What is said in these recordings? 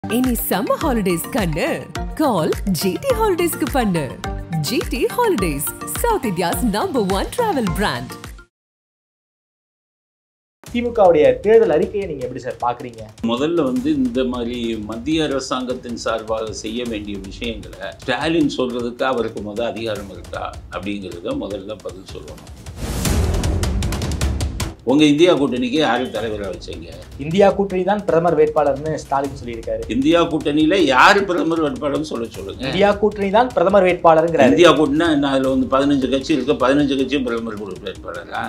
இனி summer holidays கண்ணு கால் GT ஹாலிடேஸ்க்கு பண்ணு GT holidays south India's number one travel brand திமுகவுடைய தேர்தல் அறிக்கையை நீங்க எப்படி சார் பாக்குறீங்க முதல்ல வந்து இந்த மாதிரி மத்திய அரசாங்கத்தின் சார்பாக செய்ய வேண்டிய விஷயங்களை ஸ்டாலின் சொல்றதுக்கு அவருக்கு முத அதிகாரம் இருக்கா அப்படிங்கிறத முதல்ல பதில் சொல்லணும் உங்க இந்தியா கூட்டணிக்கு யாரு தலைவராக வச்சீங்க இந்தியா கூட்டணி தான் பிரதமர் வேட்பாளர்னு ஸ்டாலின் சொல்லியிருக்காரு இந்தியா கூட்டணியில யாரு பிரதமர் வேட்பாளர்னு சொல்ல சொல்லுங்க இந்தியா கூட்டணி தான் பிரதமர் வேட்பாளருங்கிறாரு இந்தியா கூட்டணி என்ன அதுல வந்து பதினஞ்சு கட்சி இருக்கு பதினஞ்சு கட்சியும் பிரதமர் கூட வேட்பாளரா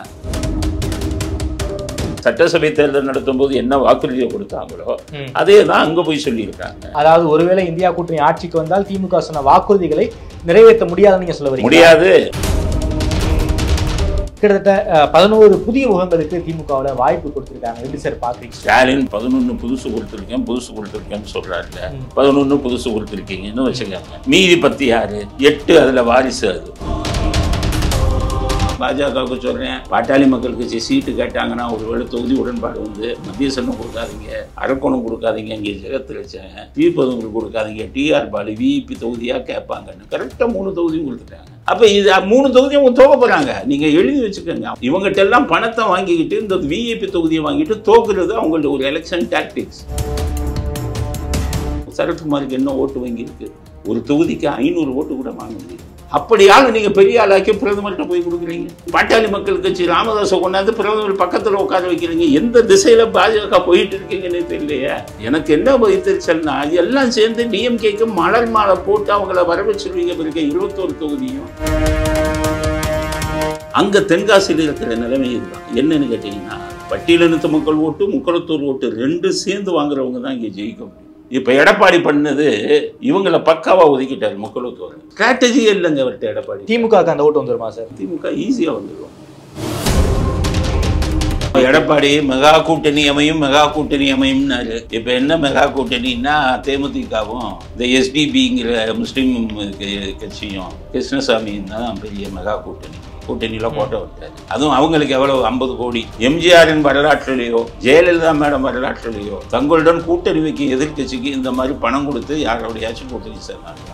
சட்டசபை தேர்தல் நடத்தும் போது என்ன வாக்குறுதியை கொடுத்தாங்களோ ம். அதே தான் அங்க போய் சொல்லியிருக்காங்க அதாவது ஒருவேளை இந்தியா கூட்டணி ஆட்சிக்கு வந்தால் திமுக சொன்ன வாக்குறுதிகளை நிறைவேற்ற முடியாதுன்னு நீங்க சொல்ல வரீங்க முடியாது கிட்டத்தட்ட அஹ், பதினோரு புதிய முகங்களுக்கு திமுகவுல வாய்ப்பு கொடுத்திருக்காங்க எப்படி சார் பாக்குறீங்க ஸ்டாலின் பதினொன்று புதுசு கொடுத்துருக்கேன் புதுசு கொடுத்துருக்கேன்னு சொல்றாருல ம். பதினொன்று புதுசு கொடுத்துருக்கீங்கன்னு வச்சுக்கோங்க மீதி பத்து யாரு எட்டு அதுல வாரிசு அது பாஜகவுக்கு சொல்றேன் பாட்டாளி மக்கள் கட்சி சீட்டு கேட்டாங்கன்னா ஒருவேளை தொகுதி உடன்பாடு வந்து மத்திய சன்னம் கொடுக்காதீங்க அரக்கோணம் கொடுக்காதீங்க இங்கே ஜெகத்லட்சன் தீபதங்கள் கொடுக்காதீங்க டிஆர் பாலு விஇபி தொகுதியா கேட்பாங்கன்னு கரெக்டாக மூணு தொகுதியும் கொடுத்துட்டாங்க அப்ப இது மூணு தொகுதியும் அவங்க தோக்க போறாங்க நீங்க எழுதி வச்சுக்கோங்க இவங்ககிட்ட எல்லாம் பணத்தை வாங்கிக்கிட்டு இந்த விஇபி தொகுதியை வாங்கிட்டு தோக்குறது அவங்களோட ஒரு எலெக்ஷன் டாக்டிக்ஸ் சரத்குமாருக்கு என்ன ஓட்டு வங்கி இருக்கு ஒரு தொகுதிக்கு ஐநூறு ஓட்டு கூட வாங்க முடியும் அப்படியாவது நீங்க பெரிய ஆளாக்கி பிரதமர்கிட்ட போய் கொடுக்குறீங்க பாட்டாளி மக்கள் கட்சி ராமதாஸை கொண்டாந்து பிரதமர் பக்கத்துல உட்கார வைக்கிறீங்க எந்த திசையில பாஜக போயிட்டு இருக்கீங்கன்னு தெரியலையே எனக்கு என்ன வைத்தறிச்சல்னா அது எல்லாம் சேர்ந்து டிஎம்கேக்கு மலர் மாலை போட்டு அவங்கள வர வச்சிருவீங்க பிறகு இருபத்தோரு தொகுதியும் அங்க தென்காசியில் இருக்கிற நிலைமை இதுதான் என்னன்னு கேட்டீங்கன்னா பட்டியலினத்து மக்கள் ஓட்டு முக்கலத்தூர் ஓட்டு ரெண்டு சேர்ந்து வாங்குறவங்க தான் இங்க ஜெயிக்க முடியும் இப்ப எடப்பாடி பண்ணது இவங்கள பக்காவா ஒதுக்கிட்டாரு முக்கலத்தூர் ஸ்ட்ராட்டஜியே இல்லைங்க அவர்கிட்ட எடப்பாடி திமுகவுக்கு அந்த ஓட்டு வந்துருமா சார் திமுக ஈஸியா வந்துடும் எடப்பாடி மெகா கூட்டணி அமையும் மெகா கூட்டணி அமையும்னாரு இப்ப என்ன மெகா கூட்டணின்னா தேமுதிகவும் இந்த எஸ்டிபிங்கிற முஸ்லீம் க- கட்சியும் கிருஷ்ணசாமியும் தான் பெரிய மெகா கூட்டணி கூட்டணியில கோட்டை விட்டாரு அதுவும் அவங்களுக்கு எவ்வளவு ஐம்பது கோடி எம்ஜிஆரின் வரலாற்றிலேயோ ஜெயலலிதா மேடம் வரலாற்றிலேயோ தங்களுடன் கூட்டணி வைக்கும் எதிர்க்கட்சிக்கு இந்த மாதிரி பணம் கொடுத்து யாரோடையாச்சும் கூட்டணி சேர்ந்தாங்க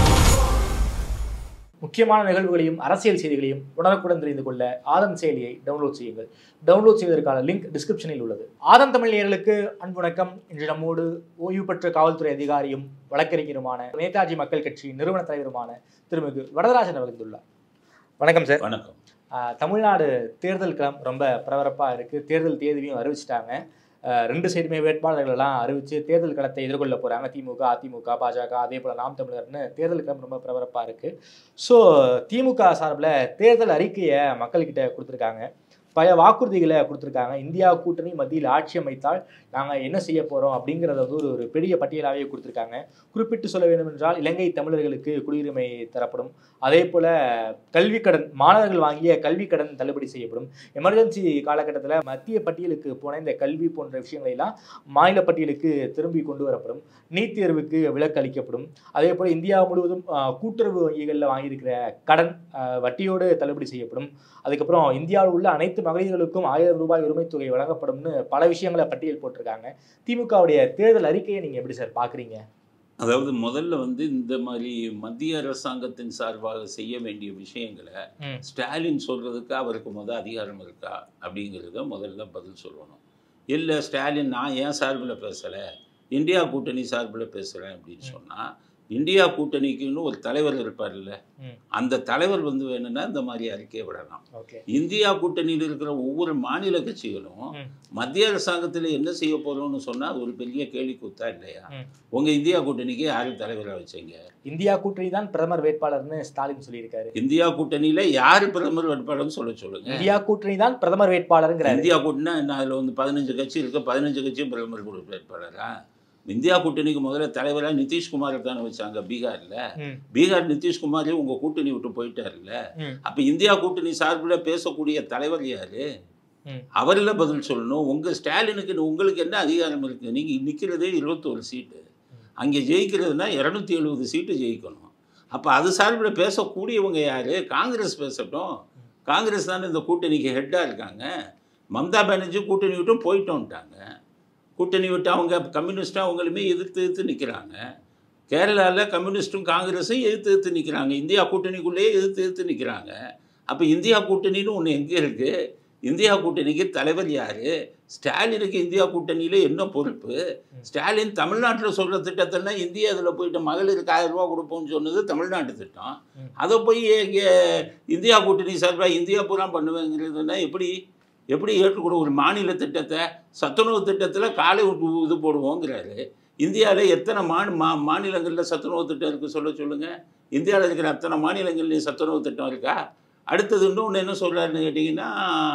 முக்கியமான நிகழ்வுகளையும் அரசியல் செய்திகளையும் உடனுக்குடன் தெரிந்து கொள்ள ஆதன் செயலியை டவுன்லோட் செய்யுங்கள் டவுன்லோட் செய்வதற்கான லிங்க் டிஸ்கிரிப்ஷனில் உள்ளது ஆதன் தமிழ் நேயர்களுக்கு அன்பு வணக்கம் இன்று நம்மோடு ஓய்வு பெற்ற காவல்துறை அதிகாரியும் வழக்கறிஞருமான நேதாஜி மக்கள் கட்சி நிறுவன தலைவருமான திருமிகு வரதராஜன் அவர்கள் வந்துள்ளார் வணக்கம் சார் வணக்கம் ஆஹ் தமிழ்நாடு தேர்தல் களம் ரொம்ப பரபரப்பாக இருக்குது தேர்தல் தேதியும் அறிவிச்சிட்டாங்க ஆஹ் ரெண்டு சைடுமே வேட்பாளர்கள் எல்லாம் அறிவிச்சு தேர்தல் களத்தை எதிர்கொள்ள போகிறாங்க திமுக அதிமுக பாஜக அதே போல் நாம் தமிழர்னு தேர்தல் களம் ரொம்ப பரபரப்பாக இருக்குது ஸோ திமுக சார்பில் தேர்தல் அறிக்கையை மக்கள்கிட்ட கொடுத்துருக்காங்க பல வாக்குறுதிகளை கொடுத்துருக்காங்க இந்தியா கூட்டணி மத்தியில் ஆட்சி அமைத்தால் நாங்கள் என்ன செய்ய போகிறோம் அப்படிங்கிறத வந்து ஒரு ஒரு பெரிய பட்டியலாகவே கொடுத்துருக்காங்க குறிப்பிட்டு சொல்ல வேண்டும் என்றால் இலங்கை தமிழர்களுக்கு குடியுரிமை தரப்படும் அதே போல் கல்வி கடன் மாணவர்கள் வாங்கிய கல்வி கடன் தள்ளுபடி செய்யப்படும் எமர்ஜென்சி காலகட்டத்தில் மத்திய பட்டியலுக்கு போன இந்த கல்வி போன்ற விஷயங்களை எல்லாம் மாநில பட்டியலுக்கு திரும்பி கொண்டு வரப்படும் நீட் தேர்வுக்கு விலக்கு அளிக்கப்படும் அதே போல் இந்தியா முழுவதும் ஆஹ், கூட்டுறவு வங்கிகளில் வாங்கியிருக்கிற கடன் ஆஹ், வட்டியோடு தள்ளுபடி செய்யப்படும் அதுக்கப்புறம் இந்தியாவில் உள்ள அனைத்து மகளிர்களுக்கும் ஆயிரம் ரூபாய் உரிமைத் தொகை வழங்கப்படும்னு பல விஷயங்களை பட்டியல் போட்டிருக்காங்க திமுகவுடைய தேர்தல் அறிக்கையை நீங்கள் எப்படி சார் பார்க்குறீங்க அதாவது முதல்ல வந்து இந்த மாதிரி மத்திய அரசாங்கத்தின் சார்பாக செய்ய வேண்டிய விஷயங்களை ம். ஸ்டாலின் சொல்றதுக்கு அவருக்கு முத அதிகாரம் இருக்கா அப்படிங்கிறத முதல்ல பதில் சொல்லணும் இல்லை ஸ்டாலின் நான் ஏன் சார்பில் பேசலை இந்தியா கூட்டணி சார்பில் பேசுகிறேன் அப்படின்னு சொன்னால் இந்தியா கூட்டணிக்குன்னு ஒரு தலைவர் இருப்பார்ல ம். அந்த தலைவர் வந்து வேணும்னா இந்த மாதிரி அறிக்கையை விடலாம் ஓகே இந்தியா கூட்டணியில் இருக்கிற ஒவ்வொரு மாநில கட்சிகளும் ம். மத்திய அரசாங்கத்தில் என்ன செய்ய போறோம்னு சொன்னா அது ஒரு பெரிய கேள்வி கூத்தா இல்லையா ம். உங்க இந்தியா கூட்டணிக்கு யாரு தலைவரா வச்சீங்க இந்தியா கூட்டணி தான் பிரதமர் வேட்பாளர்னு ஸ்டாலின் சொல்லியிருக்காரு இந்தியா கூட்டணியில யாரு பிரதமர் வேட்பாளர்னு சொல்ல சொல்லுங்க இந்தியா கூட்டணி தான் பிரதமர் வேட்பாளருங்கிறாரு இந்தியா கூட்டணி என்ன அதுல வந்து பதினஞ்சு கட்சி இருக்கு பதினஞ்சு கட்சியும் பிரதமர் கூட வேட்பாளரா இந்தியா கூட்டணிக்கு முதல்ல தலைவரா நிதிஷ்குமாரை தானே வச்சாங்க பீகார்ல ம், பீகார் நிதிஷ்குமாரே உங்க கூட்டணி விட்டு போயிட்டாருல்ல ம், அப்ப இந்தியா கூட்டணி சார்பில் பேசக்கூடிய தலைவர் யாரு ம். அவரில் பதில் சொல்லணும் உங்க ஸ்டாலினுக்கு உங்களுக்கு என்ன அதிகாரம் இருக்கு நீங்க நிக்கிறதே இருபத்தோரு சீட்டு அங்கே ஜெயிக்கிறதுனா இரநூத்தி எழுபது சீட்டு ஜெயிக்கணும் அப்போ அது சார்பில் பேசக்கூடியவங்க யாரு காங்கிரஸ் பேசட்டும் காங்கிரஸ் தானே இந்த கூட்டணிக்கு ஹெட்டாக இருக்காங்க மம்தா பானர்ஜி கூட்டணி விட்டு போயிட்டோன்ட்டாங்க கூட்டணி விட்டு அவங்க கம்யூனிஸ்ட்டும் அவங்களுமே எதிர்த்து எதிர்த்து நிற்கிறாங்க கேரளாவில் கம்யூனிஸ்ட்டும் காங்கிரஸும் எதிர்த்து எதிர்த்து நிற்கிறாங்க இந்தியா கூட்டணிக்குள்ளேயே எதிர்த்து எதிர்த்து நிற்கிறாங்க அப்போ இந்தியா கூட்டணின்னு ஒன்று எங்கே இருக்குது இந்தியா கூட்டணிக்கு தலைவர் யார் ஸ்டாலினுக்கு இந்தியா கூட்டணியில் என்ன பொறுப்பு ஸ்டாலின் தமிழ்நாட்டில் சொல்கிற திட்டத்தெல்லாம் இந்தியா அதில் போயிட்டு மகளிருக்கு ஆயிரம் ரூபா கொடுப்போம்னு சொன்னது தமிழ்நாட்டு திட்டம் ம். அதை போய் இங்கே இந்தியா கூட்டணி சார்பாக இந்தியா பூரா பண்ணுவேங்கிறதுனா எப்படி எப்படி ஏற்றுக்கூட ஒரு மாநில திட்டத்தை சத்துணவு திட்டத்தில் காலை உ- இது போடுவோங்கிறாரு இந்தியாவில் எத்தனை மாநி மா மாநிலங்களில் சத்துணவு திட்டம் இருக்குது சொல்ல சொல்லுங்கள் இந்தியாவில் இருக்கிற அத்தனை மாநிலங்கள்லையும் சத்துணவு திட்டம் இருக்கா அடுத்தது இன்னொன்று என்ன சொல்கிறாருன்னு கேட்டிங்கன்னா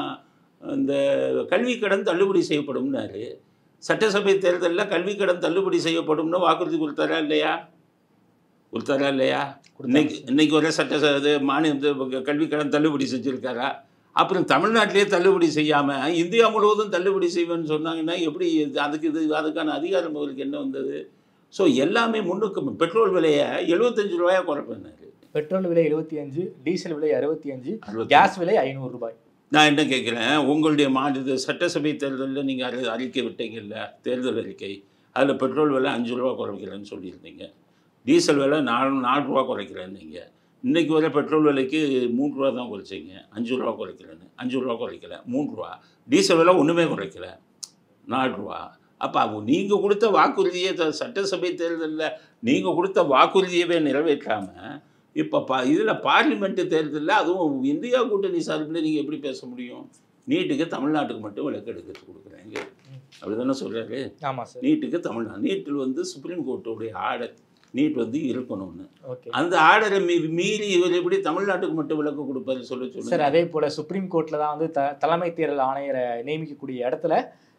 இந்த கல்வி கடன் தள்ளுபடி செய்யப்படும்னாரு சட்டசபை தேர்தலில் கல்வி கடன் தள்ளுபடி செய்யப்படும்னு வாக்குறுதி கொடுத்தாரா இல்லையா கொடுத்தாரா இல்லையா இன்னைக்கு இன்னைக்கு வரை சட்ட இது மாநில கல்வி கடன் தள்ளுபடி செஞ்சுருக்காரா அப்புறம் தமிழ்நாட்டிலே தள்ளுபடி செய்யாமல் இந்தியா முழுவதும் தள்ளுபடி செய்வேன்னு சொன்னாங்கன்னா எப்படி இது- அதுக்கு இது அதுக்கான அதிகாரம் அவருக்கு என்ன வந்தது ஸோ எல்லாமே முன்னுக்கு பெட்ரோல் விலையை எழுபத்தஞ்சு ரூபாயா குறைப்பேன்னாரு பெட்ரோல் விலை எழுபத்தி அஞ்சு டீசல் விலை அறுபத்தி அஞ்சு அறுபத்தி கேஸ் விலை ஐநூறு ரூபாய் நான் என்ன கேட்குறேன் உங்களுடைய மாநில சட்டசபை தேர்தலில் நீங்கள் அறி அறிக்கை விட்டீங்கல்ல தேர்தல் அறிக்கை அதில் பெட்ரோல் விலை அஞ்சு ரூபா குறைக்கிறேன்னு சொல்லியிருந்தீங்க டீசல் விலை நாலு நாலு ரூபா குறைக்கிறேன்னீங்க இன்றைக்கி வரை பெட்ரோல் விலைக்கு மூணு ரூபா தான் குறைச்சிங்க அஞ்சு ரூபா குறைக்கிறேன்னு அஞ்சு ரூபா குறைக்கல மூணு ரூபா டீசல் விலை ஒன்றுமே குறைக்கல நாலு ரூபா அப்போ அவங்க நீங்கள் கொடுத்த வாக்குறுதியை த- சட்டசபை தேர்தலில் நீங்கள் கொடுத்த வாக்குறுதியவே நிறைவேற்றாமல் இப்போ பா இதில் பார்லிமெண்ட்டு தேர்தலில் அதுவும் இந்தியா கூட்டணி சார்பில் நீங்கள் எப்படி பேச முடியும் நீட்டுக்கு தமிழ்நாட்டுக்கு மட்டும் விலக்கு எடுக்கிறது கொடுக்குறாங்க அப்படி தானே சொல்கிறாரு ஆமா சார் நீட்டுக்கு தமிழ்நாடு நீட்டில் வந்து சுப்ரீம் கோர்ட்டுடைய ஆர்டர் நீட் வந்து இருக்கணும்னு ஓகே அந்த ஆர்டரை மீ மீறி இவர் எப்படி தமிழ்நாட்டுக்கு மட்டும் விலக்கு கொடுப்பாரு சொல்ல சார் சொல்லுங்க அதே போல சுப்ரீம் கோர்ட்ல தான் வந்து த தலைமை தேர்தல் ஆணையரை நியமிக்கக்கூடிய இடத்துல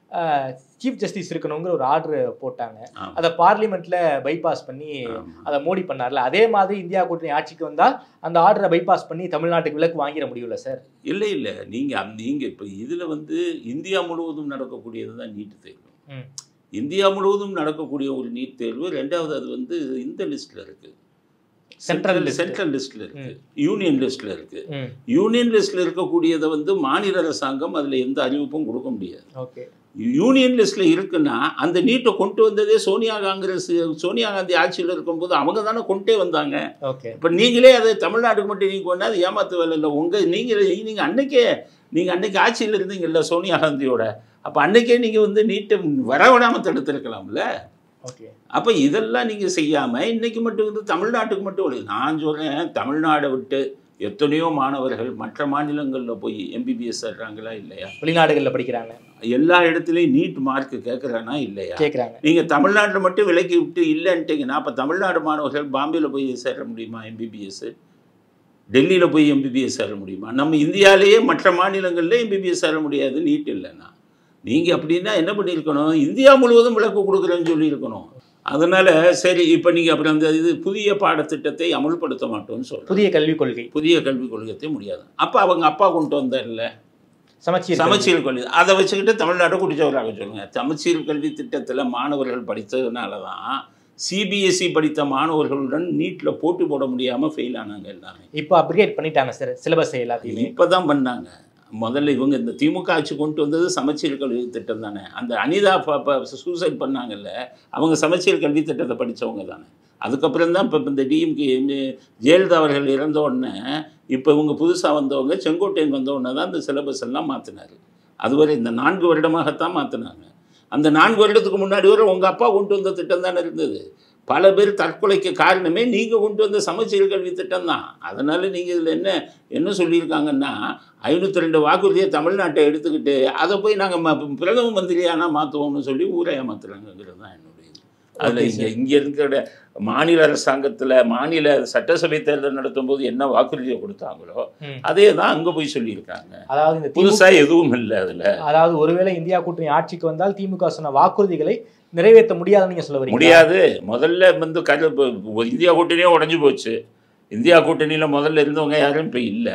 சீஃப் ஜஸ்டிஸ் இருக்கணுங்கிற ஒரு ஆர்டர் போட்டாங்க ஆமா. அதை பார்லிமெண்ட்ல பைபாஸ் பண்ணி ஆமா. அதை மோடி பண்ணார்ல அதே மாதிரி இந்தியா கூட்டணி ஆட்சிக்கு வந்தால் அந்த ஆர்டரை பைபாஸ் பண்ணி தமிழ்நாட்டுக்கு விலக்கு வாங்கிட முடியும்ல சார் இல்லை இல்லை நீங்கள் நீங்கள் இப்போ இதில் வந்து இந்தியா முழுவதும் நடக்கக்கூடியது தான் நீட் தேர்வு ம். இந்தியா முழுவதும் நடக்கக்கூடிய ஒரு நீட் தேர்வு ரெண்டாவது அது வந்து இந்த லிஸ்ட்டில் இருக்குது Central list. சென்ட்ரல் லிஸ்ட்டில் இருக்குது யூனியன் லிஸ்ட்டில் இருக்குது ம் யூனியன் லிஸ்ட்டில் இருக்கக்கூடியதை வந்து மாநில அரசாங்கம் அதில் எந்த அறிவிப்பும் கொடுக்க முடியாது ஓகே யூனியன் லிஸ்ட்ல இருக்குன்னா அந்த நீட்டை கொண்டு வந்ததே சோனியா காங்கிரஸ் சோனியா காந்தி ஆட்சியில் இருக்கும்போது அவங்க தானே கொண்டே வந்தாங்க ஓகே இப்போ நீங்களே அதை தமிழ்நாட்டுக்கு மட்டும் நீங்கள் கொண்டா அது ஏமாத்து வேலை இல்லை உங்கள் நீங்கள் நீங்கள் அன்னைக்கே நீங்கள் அன்னைக்கு ஆட்சியில் இருந்தீங்கல்ல சோனியா காந்தியோட அப்போ அன்னைக்கே நீங்கள் வந்து நீட்டை வரவிடாமல் தடுத்திருக்கலாம்ல ஓகே அப்போ இதெல்லாம் நீங்கள் செய்யாமல் இன்னைக்கு மட்டும் வந்து தமிழ்நாட்டுக்கு மட்டும் இல்லை நான் சொல்கிறேன் தமிழ்நாடை விட்டு எத்தனையோ மாணவர்கள் மற்ற மாநிலங்களில் போய் எம்பிபிஎஸ் தர்றாங்களா இல்லையா வெளிநாடுகள்ல படிக்கிறாங்க எல்லா இடத்துலையும் நீட் மார்க் கேட்குறானா இல்லையா கேக்குறாங்க நீங்கள் தமிழ்நாட்டில் மட்டும் விலக்கி விட்டு இல்லைன்ட்டீங்கன்னா அப்போ தமிழ்நாடு மாணவர்கள் பாம்பேயில் போய் சேர முடியுமா எம்பிபிஎஸ் டெல்லியில் போய் எம்பிபிஎஸ் சேர முடியுமா நம்ம இந்தியாவிலேயே மற்ற மாநிலங்களில் எம்பிபிஎஸ் சேர முடியாது நீட் இல்லைன்னா நீங்கள் அப்படின்னா என்ன பண்ணியிருக்கணும் இந்தியா முழுவதும் விளக்கு கொடுக்குறேன்னு சொல்லியிருக்கணும் அதனால் சரி இப்போ நீங்கள் அப்புறம் அந்த இது புதிய பாடத்திட்டத்தை அமுல்படுத்த மாட்டோம்னு சொல்கிறோம் புதிய கல்விக் கொள்கை புதிய கல்விக் கொள்கையத்தை முடியாது அப்போ அவங்க அப்பா கொண்டு வந்தார்ல சமச்சீர் கல்வி. சமச்சீர் கல்வி அதை வச்சுக்கிட்டு தமிழ்நாட்டை குடிச்சவராக சொல்லுங்க சமச்சீர் கல்வி திட்டத்தில் மாணவர்கள் படித்ததுனால தான் சிபிஎஸ்சி படித்த மாணவர்களுடன் நீட்டில் போட்டி போட முடியாமல் ஃபெயில் ஆனாங்க எல்லாமே இப்போ அப்கிரேட் பண்ணிட்டாங்க சார் சிலபஸ் எல்லாத்தையுமே இப்போ தான் பண்ணாங்க முதல்ல இவங்க இந்த திமுக ஆட்சி கொண்டு வந்தது சமச்சீர் கல்வி திட்டம் தானே அந்த அனிதா சூசைட் பண்ணாங்கல்ல அவங்க சமச்சீர் கல்வி திட்டத்தை படித்தவங்க தானே அதுக்கப்புறம் தான் இப்போ இந்த டிஎம்கே ஜெயலலிதா அவர்கள் இறந்த உடனே இப்போ இவங்க புதுசாக வந்தவங்க செங்கோட்டையன் வந்த உடனே தான் இந்த சிலபஸ் எல்லாம் மாற்றினார் அதுவரை இந்த நான்கு வருடமாகத்தான் மாற்றினாங்க அந்த நான்கு வருடத்துக்கு முன்னாடி வரை உங்கள் அப்பா கொண்டு வந்த திட்டம் தானே இருந்தது பல பேர் தற்கொலைக்கு காரணமே நீங்கள் கொண்டு வந்த சமச்சீர் கல்வி திட்டம் தான் அதனால் நீங்கள் இதில் என்ன என்ன சொல்லியிருக்காங்கன்னா ஐநூற்றி ரெண்டு வாக்குறுதியை தமிழ்நாட்டை எடுத்துக்கிட்டு அதை போய் நாங்கள் பிரதம மந்திரியானா மாற்றுவோம்னு சொல்லி ஊரை ஏமாத்துறாங்கிறது தான் என்னுடைய இது அதில் Okay, இங்கே இங்கே இருக்கிற மாநில அரசாங்கத்தில் மாநில சட்டசபை தேர்தல் நடத்தும் போது என்ன வாக்குறுதியை கொடுத்தாங்களோ ம். அதே தான் அங்கே போய் சொல்லியிருக்காங்க அதாவது இந்த திமுக புதுசாக எதுவும் இல்லை அதில் அதாவது ஒருவேளை இந்தியா கூட்டணி ஆட்சிக்கு வந்தால் திமுக சொன்ன வாக்குறுதிகளை நிறைவேற்ற முடியாதுன்னு நீங்க சொல்ல வரீங்க முடியாது முதல்ல வந்து கரு இப்போ இந்தியா கூட்டணியே உடஞ்சி போச்சு இந்தியா கூட்டணியில் முதல்ல இருந்தவங்க யாரும் இப்போ இல்லை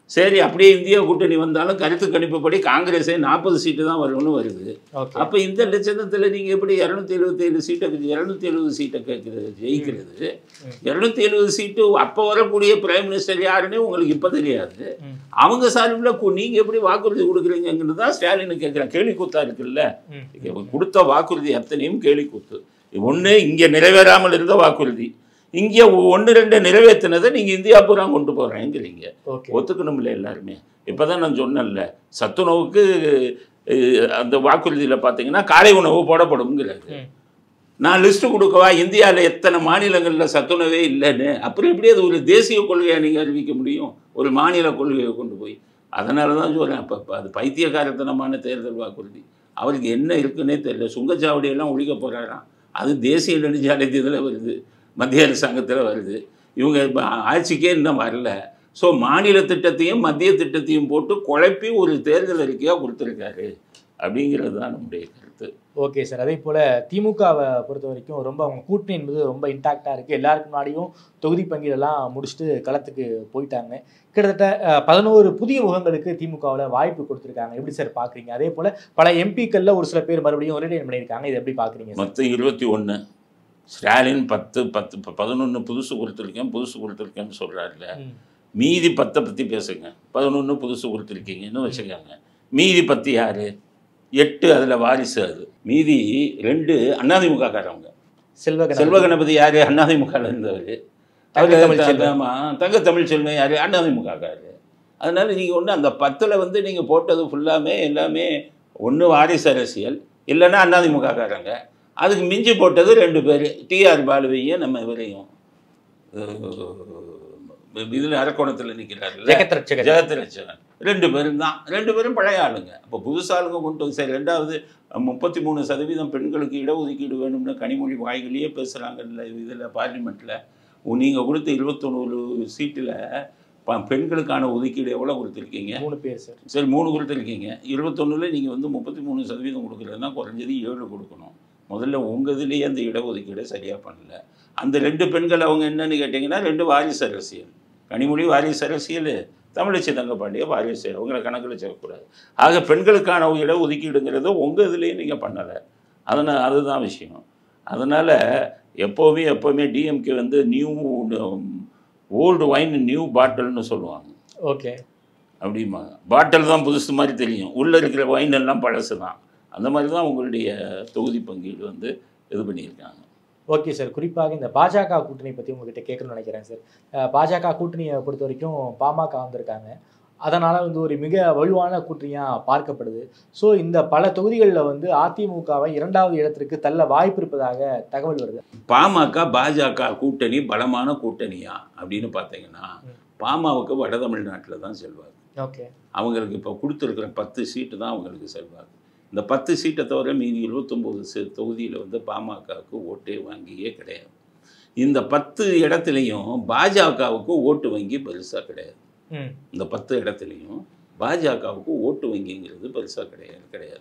சரி அப்படியே இந்தியா கூட்டணி வந்தாலும் கருத்து கணிப்புப்படி காங்கிரஸே நாற்பது சீட்டு தான் வரும்னு வருது ஓகே அப்போ இந்த லட்சணத்தில் நீங்கள் எப்படி இரநூத்தி எழுபத்தேழு சீட்டை இரநூத்தி எழுபது சீட்டை கேட்குறது ஜெயிக்கிறது இரநூத்தி எழுபது சீட்டு அப்போ வரக்கூடிய பிரைம் மினிஸ்டர் யாருன்னு உங்களுக்கு இப்போ தெரியாது ம். அவங்க சார்பில் நீங்கள் எப்படி வாக்குறுதி கொடுக்குறீங்கிறது தான் ஸ்டாலின் கேட்குறேன் கேலி கூத்தா இருக்குல்ல ம். இங்க கொடுத்த வாக்குறுதி அத்தனையும் கேலி கூத்து ஒன்று இங்கே நிறைவேறாமல் இருந்த வாக்குறுதி இங்கே ஒன்று ரெண்டு நிறைவேற்றினதை நீங்கள் இந்தியா பூரா கொண்டு போகிறேங்கிறீங்க ஓகே ஒத்துக்கணும்ல எல்லாருமே இப்போ தான் நான் சொன்னேன்ல சத்துணவுக்கு அஹ், அந்த வாக்குறுதியில் பார்த்தீங்கன்னா காலை உணவு போடப்படும்ங்கிறாரு ம். நான் லிஸ்ட்டு கொடுக்கவா இந்தியாவில் எத்தனை மாநிலங்களில் சத்துணவே இல்லைன்னு அப்புறம் எப்படி அது ஒரு தேசிய கொள்கையை நீங்கள் அறிவிக்க முடியும் ஒரு மாநில கொள்கையை கொண்டு போய் அதனால தான் சொல்கிறேன் அப்போ அப்போ அது பைத்தியக்காரத்தனமான தேர்தல் வாக்குறுதி அவருக்கு என்ன இருக்குன்னே தெரியல சுங்கச்சாவடியெல்லாம் ஒழிக்க போகிறாராம் அது தேசிய நெடுஞ்சாலையத்தில் வருது மத்திய அரசாங்கத்தில் வருது இவங்க இப்போ ஆட்சிக்கே இன்னும் வரல ஸோ மாநில திட்டத்தையும் மத்திய திட்டத்தையும் போட்டு குழப்பி ஒரு தேர்தல் அறிக்கையாக கொடுத்துருக்காரு அப்படிங்கிறது தான் நம்முடைய கருத்து ஓகே சார் அதே போல் திமுகவை பொறுத்த வரைக்கும் ரொம்ப அவங்க கூட்டணி என்பது ரொம்ப இன்டாக்டாக இருக்குது எல்லாருக்கு முன்னாடியும் தொகுதி பங்கீடெல்லாம் முடிச்சுட்டு களத்துக்கு போயிட்டாங்க கிட்டத்தட்ட அஹ், பதினோரு புதிய முகங்களுக்கு திமுகவில் வாய்ப்பு கொடுத்துருக்காங்க எப்படி சார் பார்க்குறீங்க அதே போல் பல எம்பிக்களில் ஒரு சில பேர் மறுபடியும் ஒரே பண்ணியிருக்காங்க இதை எப்படி பார்க்குறீங்க சார் மொத்தம் இருபத்தி ஒன்று ஸ்டாலின் பத்து பத்து இப்போ பதினொன்று புதுசு கொடுத்துருக்கேன் புதுசு கொடுத்துருக்கேன்னு சொல்கிறாருல ம். மீதி பத்தை பற்றி பேசுங்க பதினொன்று புதுசு கொடுத்துருக்கீங்கன்னு வச்சுக்கோங்க மீதி பத்து யார் எட்டு அதில் வாரிசு அது மீதி ரெண்டு அண்ணாதிமுக காரவங்க செல்வ செல்வ கணபதி யார் அண்ணாதிமுகவில் இருந்தவர் தங்க தமிழ் செல்வன். ஆமாம் தங்க தமிழ் செல்வன் யார் அண்ணாதிமுக காரர் அதனால் நீங்கள் ஒன்று அந்த பத்தில் வந்து நீங்கள் போட்டது ஃபுல்லாமே எல்லாமே ஒன்று வாரிசு அரசியல் இல்லைன்னா அண்ணாதிமுக காரங்க அதுக்கு மிஞ்சி போட்டது ரெண்டு பேர் டிஆர் பாலுவையும் நம்ம இவரையும் இதில் அரக்கோணத்தில் நிற்கிறாருல்ல ஜெகத் ரட்சகர் ஜெகத்ரட்சகன் ரெண்டு பேரும் தான் ரெண்டு பேரும் பழைய ஆளுங்க அப்போ புதுசு ஆளுங்க கொண்டு வந்து சரி ரெண்டாவது முப்பத்தி மூணு சதவீதம் பெண்களுக்கு இடஒதுக்கீடு வேணும்னு கனிமொழி வாய்களையே பேசுகிறாங்கல்ல இதில் பார்லிமெண்ட்டில் நீங்கள் கொடுத்த இருபத்தொன்னூறு சீட்டில் பெண்களுக்கான ஒதுக்கீடு எவ்வளோ கொடுத்துருக்கீங்க மூணு பேர் சார் சரி மூணு கொடுத்துருக்கீங்க இருபத்தொன்னுல நீங்கள் வந்து முப்பத்தி மூணு சதவீதம் கொடுக்குறதுனா குறைஞ்சது ஏழு கொடுக்கணும் முதல்ல உங்கள் இதுலேயே அந்த இடஒதுக்கீடை சரியாக பண்ணல அந்த ரெண்டு பெண்கள் அவங்க என்னன்னு கேட்டிங்கன்னா ரெண்டு வாரிசு அரசியல் கனிமொழி வாரிசு அரசியல் தமிழச்சி தங்கப்பாண்டிய வாரிசு அவங்கள கணக்கில் சேர்க்கக்கூடாது ஆக பெண்களுக்கான இடஒதுக்கீடுங்கிறத உங்கள் இதுலேயே நீங்கள் பண்ணலை அதனால் அதுதான் விஷயம் அதனால் எப்போவுமே எப்போவுமே டிஎம்கே வந்து நியூ ஓல்டு வைன் நியூ பாட்டில்னு சொல்லுவாங்க ஓகே அப்படிம்பாங்க பாட்டில் தான் புதுசு மாதிரி தெரியும் உள்ளே இருக்கிற வைன் எல்லாம் பழசு தான் அந்த மாதிரி தான் உங்களுடைய தொகுதி பங்கீடு வந்து இது பண்ணியிருக்காங்க ஓகே சார் குறிப்பாக இந்த பாஜக கூட்டணி பற்றி உங்ககிட்ட கேட்கணும்னு நினைக்கிறேன் சார் அஹ், பாஜக கூட்டணியை பொறுத்த வரைக்கும் பாமக வந்திருக்காங்க அதனால் வந்து ஒரு மிக வலுவான கூட்டணியாக பார்க்கப்படுது ஸோ இந்த பல தொகுதிகளில் வந்து அதிமுகவை இரண்டாவது இடத்திற்கு தள்ள வாய்ப்பு இருப்பதாக தகவல் வருது பாமக பாஜக கூட்டணி பலமான கூட்டணியா அப்படின்னு பார்த்தீங்கன்னா ம். பாமகவுக்கு வட தமிழ்நாட்டில் தான் செல்வார் ஓகே அவங்களுக்கு இப்போ கொடுத்துருக்குற பத்து சீட்டு தான் அவங்களுக்கு செல்வார் இந்த பத்து சீட்டை தவிர மீதி இருபத்தொம்போது சீ தொகுதியில் வந்து பாமகவுக்கு ஓட்டே வாங்கியே கிடையாது இந்த பத்து இடத்துலையும் பாஜகவுக்கு ஓட்டு வங்கி பெருசாக கிடையாது ம் இந்த பத்து இடத்துலையும் பாஜகவுக்கு ஓட்டு வங்கிங்கிறது பெருசாக கிடையாது கிடையாது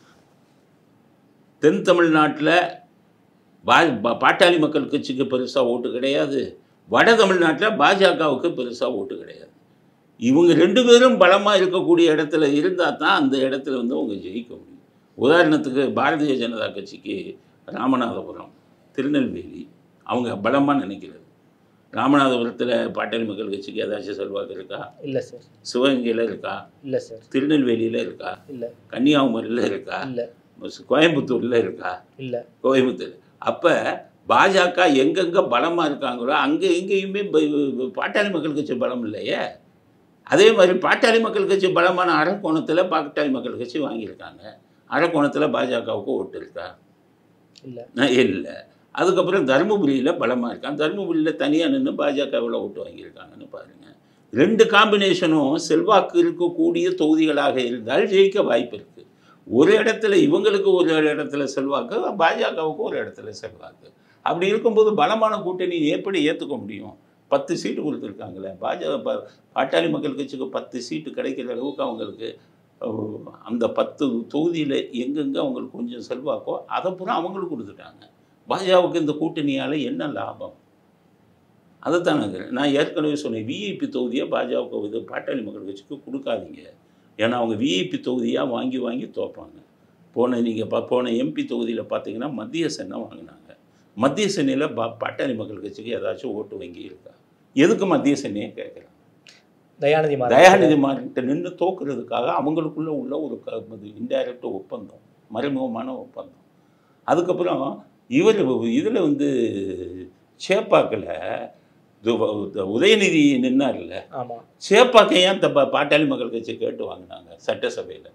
தென் தமிழ்நாட்டில் பா பா- பாட்டாளி மக்கள் கட்சிக்கு பெருசாக ஓட்டு கிடையாது வட தமிழ்நாட்டில் பாஜகவுக்கு பெருசாக ஓட்டு கிடையாது இவங்க ரெண்டு பேரும் பலமாக இருக்கக்கூடிய இடத்துல இருந்தால் தான் அந்த இடத்துல வந்து அவங்க ஜெயிக்க முடியும் உதாரணத்துக்கு பாரதிய ஜனதா கட்சிக்கு ராமநாதபுரம் திருநெல்வேலி அவங்க பலமாக நினைக்கிறது ராமநாதபுரத்தில் பாட்டாளி மக்கள் கட்சிக்கு ஏதாச்சும் செல்வாக்கு இருக்கா இல்லை சார் சிவகங்கையில் இருக்கா இல்லை சார் திருநெல்வேலியில் இருக்கா இல்லை கன்னியாகுமரியில் இருக்கா இல்லை கோயம்புத்தூரில் இருக்கா இல்லை கோயம்புத்தூர் அப்போ பாஜக எங்கெங்கே பலமாக இருக்காங்களோ அங்கே எங்கேயுமே ப- பாட்டாளி மக்கள் கட்சி பலம் இல்லையே அதே மாதிரி பாட்டாளி மக்கள் கட்சி பலமான அரக்கோணத்தில் பாட்டாளி மக்கள் கட்சி வாங்கியிருக்காங்க அரக்கோணத்தில் பாஜகவுக்கு ஓட்டு இருக்கா இல்லை இல்லை அதுக்கப்புறம் தருமபுரியில் பலமாக இருக்கான் தருமபுரியில் தனியாக நின்று பாஜக எவ்வளோ ஓட்டு வாங்கியிருக்காங்கன்னு பாருங்கள் ரெண்டு காம்பினேஷனும் செல்வாக்கு இருக்கக்கூடிய தொகுதிகளாக இருந்தால் ஜெயிக்க வாய்ப்பு இருக்குது ஒரு இடத்துல இவங்களுக்கு ஒரு இடத்துல செல்வாக்கு பாஜகவுக்கு ஒரு இடத்துல செல்வாக்கு அப்படி இருக்கும்போது பலமான கூட்டணி எப்படி ஏற்றுக்க முடியும் பத்து சீட்டு கொடுத்துருக்காங்களே பாஜக ப- பாட்டாளி மக்கள் கட்சிக்கு பத்து சீட்டு கிடைக்கிற அளவுக்கு அவங்களுக்கு அஹ், அந்த பத்து தொகுதியில் எங்கெங்கே அவங்களுக்கு கொஞ்சம் செல்வாக்கோ அதை பூரா அவங்களுக்கு கொடுத்துட்டாங்க பாஜகவுக்கு இந்த கூட்டணியால் என்ன லாபம் அதைத்தான் நான் சொல்றேன். நான் ஏற்கனவே சொன்னேன் விஐபி தொகுதியை பாஜக இது பாட்டாளி மக்கள் கட்சிக்கு கொடுக்காதீங்க ஏன்னா அவங்க விஐபி தொகுதியாக வாங்கி வாங்கி தோப்பாங்க போன நீங்கள் பா போன எம்பி தொகுதியில் பார்த்தீங்கன்னா மத்திய சென்னை வாங்கினாங்க மத்திய சென்னையில் பா பாட்டாளி மக்கள் கட்சிக்கு ஏதாச்சும் ஓட்டு வங்கி இருக்கா எதுக்கு மத்திய சென்னையை கேட்குறாங்க தயாநிதி மாறன் தயாநிதி மாறிட்ட நின்று தோக்குறதுக்காக அவங்களுக்குள்ள உள்ள ஒரு க இன்டைரக்ட் ஒப்பந்தம் மறைமுகமான ஒப்பந்தம் அதுக்கப்புறம் இவர் இதில் வந்து சேப்பாக்கில் உதயநிதி நின்னார்ல ஆமா சேப்பாக்க ஏன் தப்ப பாட்டாளி மக்கள் கட்சி கேட்டு வாங்கினாங்க சட்டசபையில்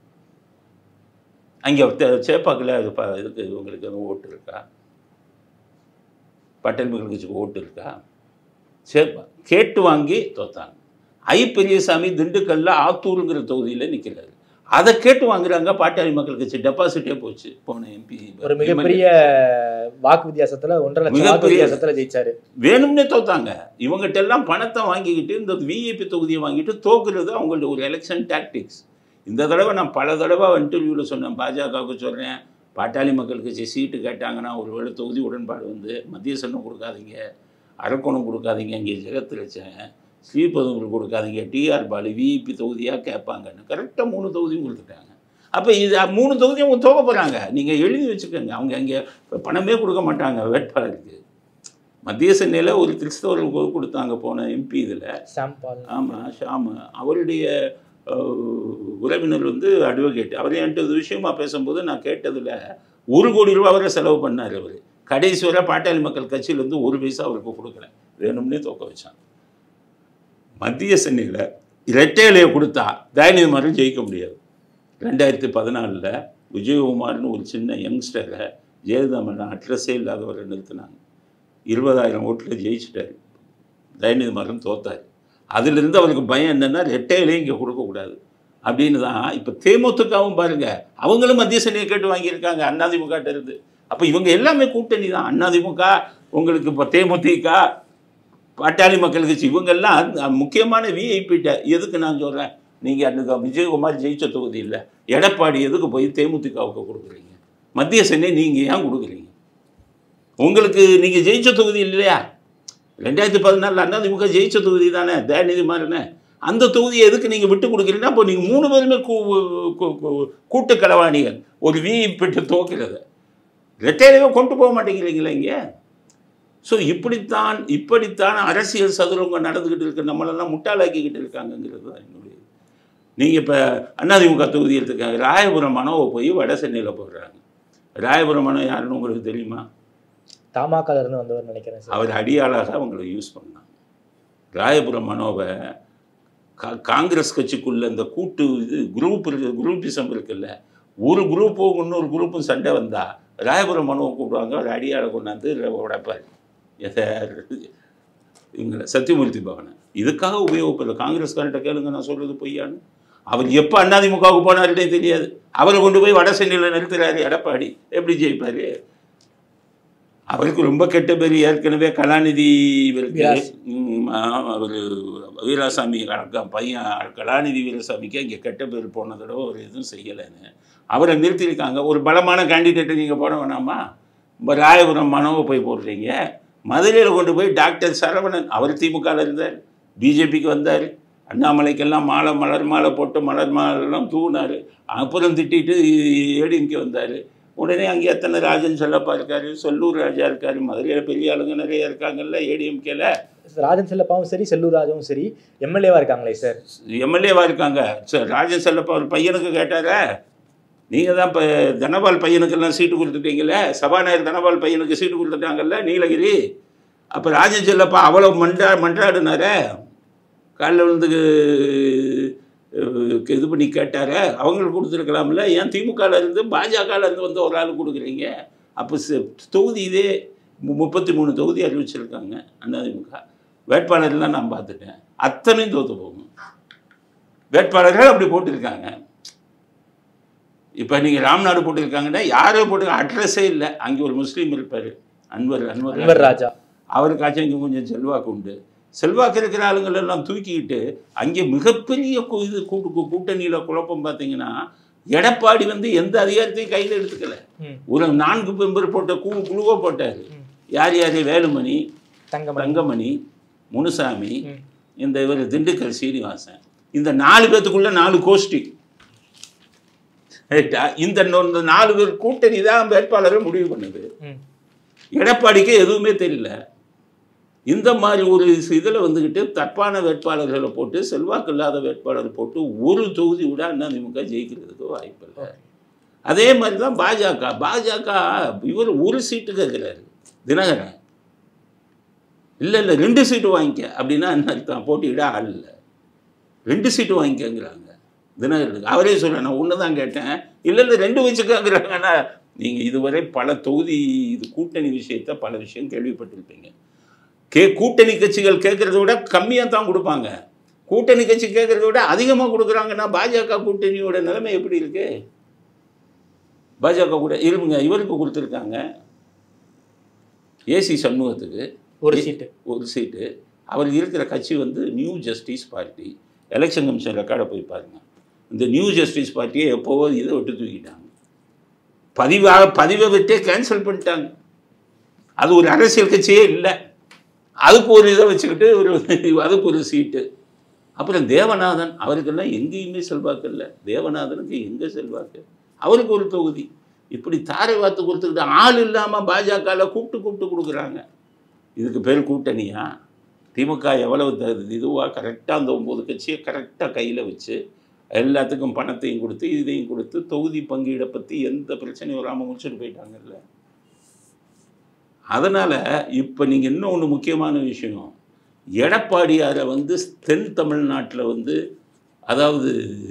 அங்கே சேப்பாக்கில் அது ப இதுக்கு உங்களுக்கு எதுவும் ஓட்டு இருக்கா பாட்டாளி மக்கள் கட்சிக்கு ஓட்டு இருக்கா சேப்பா கேட்டு வாங்கி தோத்தாங்க ஐ பெரியசாமி திண்டுக்கல்ல ஆத்தூருங்கிற தொகுதியில் நிற்கிறாரு அதை கேட்டு வாங்குறாங்க பாட்டாளி மக்கள் கட்சி டெபாசிட்டே போச்சு போன எம்பி ஒரு மிகப்பெரிய வாக்கு வித்தியாசத்துல ஒன்றரை லட்சம் வாக்கு மிகப்பெரிய- வித்தியாசத்துல ஜெயிச்சாரு வேணும்னே தோத்தாங்க இவங்ககிட்ட எல்லாம் பணத்தை வாங்கிக்கிட்டு இந்த விஐபி தொகுதியை வாங்கிட்டு தோக்குறது அவங்களோட ஒரு எலெக்ஷன் டாக்டிக்ஸ் இந்த தடவை நான் பல தடவை இன்டர்வியூவில் சொன்னேன் பாஜகவுக்கு சொல்கிறேன் பாட்டாளி மக்கள் கட்சி சீட்டு கேட்டாங்கன்னா ஒருவேளை தொகுதி உடன்பாடு வந்து மத்திய சன்னம் கொடுக்காதீங்க அரக்கோணம் கொடுக்காதீங்க இங்கே ஜெகத் வச்சேன் ஸ்ரீபதும்புரம் கொடுக்காதீங்க டிஆர் பாலு விஇபி தொகுதியாக கேட்பாங்கன்னு கரெக்டாக மூணு தொகுதியும் கொடுத்துட்டாங்க அப்போ இது அ, மூணு தொகுதியும் அவங்க தோக்க போகிறாங்க நீங்கள் எழுதி வச்சுக்கோங்க அவங்க அங்கே பணமே கொடுக்க மாட்டாங்க வேட்பாளருக்கு மத்திய சென்னையில் ஒரு கிறிஸ்தவர்கள் கொடுத்தாங்க போன எம்பி இதில் சாம்பால் ஆமாம் ஷாமு அவருடைய அஹ், உறவினர் வந்து அட்வொகேட் அவர் என்கிட்ட இது விஷயமா பேசும்போது நான் கேட்டதில் ஒரு கோடி ரூபா வரை செலவு பண்ணார் அவர் கடைசி வரை பாட்டாளி மக்கள் கட்சியிலேருந்து ஒரு பைசா அவருக்கு கொடுக்கல வேணும்னே தோக்க வச்சாங்க மத்திய சென்னையில் இரட்டையிலையை கொடுத்தா தயநிதி மாதிரி ஜெயிக்க முடியாது ரெண்டாயிரத்தி பதினாலில் விஜயகுமார்னு ஒரு சின்ன யங்ஸ்டரை ஜெயலலிதா மேடம் அட்ரஸே இல்லாதவரை நிறுத்தினாங்க இருபதாயிரம் ஓட்டில் ஜெயிச்சிட்டாரு தயநிதி மாறன் தோத்தார் அதிலிருந்து அவருக்கு பயம் என்னென்னா ரெட்டையிலையும் இங்கே கொடுக்கக்கூடாது அப்படின்னு தான் இப்போ தேமுதிகவும் பாருங்க அவங்களும் மத்திய சென்னையை கேட்டு வாங்கியிருக்காங்க அண்ணாதிமுகட்ட இருந்து அப்போ இவங்க எல்லாமே கூட்டணி தான் அண்ணாதிமுக உங்களுக்கு இப்போ தேமுதிக பாட்டாளி மக்கள் கட்சி இவங்கெல்லாம் அந்த முக்கியமான விஐபிட்ட எதுக்கு நான் சொல்கிறேன் நீங்கள் அந்த விஜயகுமார் ஜெயிச்ச தொகுதி இல்லை எடப்பாடி எதுக்கு போய் தேமுதிகவுக்கு கொடுக்குறீங்க மத்திய சென்னை நீங்கள் ஏன் கொடுக்குறீங்க உங்களுக்கு நீங்கள் ஜெயிச்ச தொகுதி இல்லையா ரெண்டாயிரத்தி பதினாலில் அதிமுக ஜெயிச்ச தொகுதி தானே தயாநிதி மாறனே அந்த தொகுதியை எதுக்கு நீங்கள் விட்டு கொடுக்குறீங்கன்னா அப்போ நீங்கள் மூணு பேருமே கூ கூ- கூ- கூட்டு களவாணிகள் ஒரு விஐபிட்டு தோக்கிறது ரெட்டையிலவே கொண்டு போக மாட்டேங்கிறீங்களா இங்கே ஸோ இப்படித்தான் இப்படித்தான் அரசியல் சதுரங்கம் நடந்துக்கிட்டு இருக்கு நம்மளெல்லாம் முட்டாளாக்கிக்கிட்டு இருக்காங்கங்கிறது தான் என்னுடைய நீங்கள் இப்போ அதிமுக தொகுதி எடுத்துக்காங்க ராயபுரம் மனோவை போய் வட சென்னையில் போடுறாங்க ராயபுரம் மனோ யாருன்னு உங்களுக்கு தெரியுமா தமாகால இருந்து வந்தவர் நினைக்கிறேன் சார் அவர் அடியாளாக அவங்களை யூஸ் பண்ணாங்க ராயபுரம் மனோவை கா காங்கிரஸ் கட்சிக்குள்ள இந்த கூட்டு இது குரூப் இருக்கு குரூப்பிசம் இருக்குல்ல ஒரு குரூப்பும் இன்னொரு குரூப்பும் சண்டை வந்தா ராயபுரம் மனுவை கூப்பிடுவாங்க ஒரு அடியாளை கொண்டாந்து உடைப்பார் எதை இவங்களை சத்தியமூர்த்தி பவனை இதுக்காக உபயோகப்படுற காங்கிரஸ்கார்ட்ட கேளுங்க நான் சொல்றது பொய்யான்னு அவர் எப்போ அதிமுகவுக்கு போனாருன்னே தெரியாது அவரை கொண்டு போய் வட சென்னையில் நிறுத்துறாரு எடப்பாடி எப்படி ஜெயிப்பாரு அவருக்கு ரொம்ப கெட்ட பேர் ஏற்கனவே கலாநிதி இவருக்கு வீராஸ். அவர் வீராசாமி அக்கா பையன் கலாநிதி வீராசாமிக்கு இங்கே கெட்ட பேர் போன தடவை ஒரு எதுவும் செய்யலைன்னு அவரை நிறுத்தியிருக்காங்க ஒரு பலமான கேண்டிடேட்டை நீங்கள் போட வேணாமா இப்போ ராயபுரம் மனோவை போய் போடுறீங்க மதுரையில் கொண்டு போய் டாக்டர் சரவணன் அவர் திமுகவில் இருந்தார் பிஜேபிக்கு வந்தார் அண்ணாமலைக்கெல்லாம் மாலை மலர் மாலை போட்டு மலர் மாலைலாம் தூவினார் அப்புறம் திட்டிட்டு ஏடிஎம்கே வந்தார் உடனே அங்கே எத்தனை ராஜன் செல்லப்பா இருக்காரு சொல்லூர் ராஜா இருக்காரு மதுரையில் பெரிய ஆளுங்க நிறைய இருக்காங்கல்ல ஏடிஎம்கேல ராஜன் செல்லப்பாவும் சரி செல்லூர் ராஜாவும் சரி எம்எல்ஏவா இருக்காங்களே சார் எம்எல்ஏவா இருக்காங்க சார் ராஜன் செல்லப்பா ஒரு பையனுக்கு கேட்டாரே நீங்கள் தான் இப்போ தனபால் பையனுக்கெல்லாம் சீட்டு கொடுத்துட்டீங்களே சபாநாயகர் தனபால் பையனுக்கு சீட்டு கொடுத்துட்டாங்கல்ல நீலகிரி அப்போ ராஜன் செல்லப்பா அவ்வளோ மன்றா மன்றாடினாரே காலைல விழுந்து அஹ், இது பண்ணி கேட்டாரே அவங்களுக்கு கொடுத்துருக்கலாம்ல ஏன் திமுகவில் இருந்து பாஜகவில் இருந்து வந்து ஒரு ஆள் கொடுக்குறீங்க அப்போ செ- தொகுதி இதே மு- முப்பத்தி மூணு தொகுதி அறிவிச்சிருக்காங்க அதிமுக வேட்பாளர்லாம் நான் பார்த்துட்டேன் அத்தனையும் தோற்று போகும் வேட்பாளர்கள் அப்படி போட்டிருக்காங்க இப்போ நீங்கள் ராம்நாடு போட்டிருக்காங்கன்னா யாரோ போட்டு அட்ரஸே இல்லை அங்கே ஒரு முஸ்லீம் இருப்பார் அன்வர் அன்வர் அன்வர் ராஜா அவருக்காச்சும் இங்கே கொஞ்சம் செல்வாக்கு உண்டு செல்வாக்கு இருக்கிற ஆளுங்கள் எல்லாம் தூக்கிக்கிட்டு அங்கே மிகப்பெரிய கு- இது கூட்டு கூ- கூட்டணியில குழப்பம் பார்த்தீங்கன்னா எடப்பாடி வந்து எந்த அதிகாரத்தையும் கையில் எடுத்துக்கல ம். ஒரு நான்கு மெம்பர் போட்ட குழு குழுவை போட்டார் யார் யார் வேலுமணி தங்கமணி தங்கமணி முனுசாமி ம். இந்த இவர் திண்டுக்கல் சீனிவாசன் இந்த நாலு பேத்துக்குள்ள நாலு கோஷ்டி ரைட்டா இந்த நொ- இந்த நாலு பேர் கூட்டணி தான் வேட்பாளரை முடிவு பண்ணுது ம். எடப்பாடிக்கு எதுவுமே தெரியல இந்த மாதிரி ஒரு இதில் வந்துக்கிட்டு தப்பான வேட்பாளர்களை போட்டு செல்வாக்கு இல்லாத வேட்பாளரை போட்டு ஒரு தொகுதி விட அதிமுக ஜெயிக்கிறதுக்கு வாய்ப்பு இல்லை அதே மாதிரி தான் பாஜக பாஜக இவர் ஒரு சீட்டு கேட்குறாரு தினகரன் இல்லை இல்லை ரெண்டு சீட்டு வாங்கிக்க அப்படின்னா என்ன அர்த்தம் போட்டியிட ஆள் இல்லை ரெண்டு சீட்டு வாங்கிக்கங்கிறாங்க தினகரனுக்கு அவரே சொல்ல நான் ஒன்று தான் கேட்டேன் இல்லை இல்லை ரெண்டு வச்சுக்கங்கிறாங்கன்னா நீங்கள் இதுவரை பல தொகுதி இது கூட்டணி விஷயத்த பல விஷயம் கேள்விப்பட்டிருப்பீங்க கே கூட்டணி கட்சிகள் கேட்குறத விட கம்மியாக தான் கொடுப்பாங்க கூட்டணி கட்சி கேட்குறத விட அதிகமாக கொடுக்குறாங்கன்னா பாஜக கூட்டணியோட நிலைமை எப்படி இருக்கு பாஜக கூட இருங்க இவருக்கு கொடுத்துருக்காங்க ஏசி சண்முகத்துக்கு ஒரு சீட்டு ஒரு சீட்டு அவர் இருக்கிற கட்சி வந்து new justice party election commission ரெக்கார்டை போய் பாருங்க இந்த நியூ ஜஸ்டிஸ் பார்ட்டியை எப்போவோ இதை விட்டு தூக்கிட்டாங்க பதிவாக பதிவை விட்டே கேன்சல் பண்ணிட்டாங்க அது ஒரு அரசியல் கட்சியே இல்லை அதுக்கு ஒரு இதை வச்சுக்கிட்டு ஒரு அதுக்கு ஒரு சீட்டு அப்புறம் தேவநாதன் அவருக்கெல்லாம் எங்கேயுமே செல்வாக்கு இல்லை தேவநாதனுக்கு எங்கே செல்வாக்கு அவருக்கு ஒரு தொகுதி இப்படி தாரை வார்த்து கொடுத்துக்கிட்டு ஆள் இல்லாமல் பாஜகவில் கூப்பிட்டு கூப்பிட்டு கொடுக்குறாங்க இதுக்கு பேர் கூட்டணியா திமுக எவ்வளவு இதுவாக கரெக்டாக அந்த ஒம்பது கட்சியை கரெக்டாக கையில் வச்சு எல்லாத்துக்கும் பணத்தையும் கொடுத்து இதையும் கொடுத்து தொகுதி பங்கீடை பற்றி எந்த பிரச்சனையும் வராமல் முடிச்சுட்டு போயிட்டாங்கல்ல அதனால் இப்போ நீங்கள் இன்னும் ஒன்று முக்கியமான விஷயம் எடப்பாடியாரை வந்து தென் தமிழ்நாட்டில் வந்து அதாவது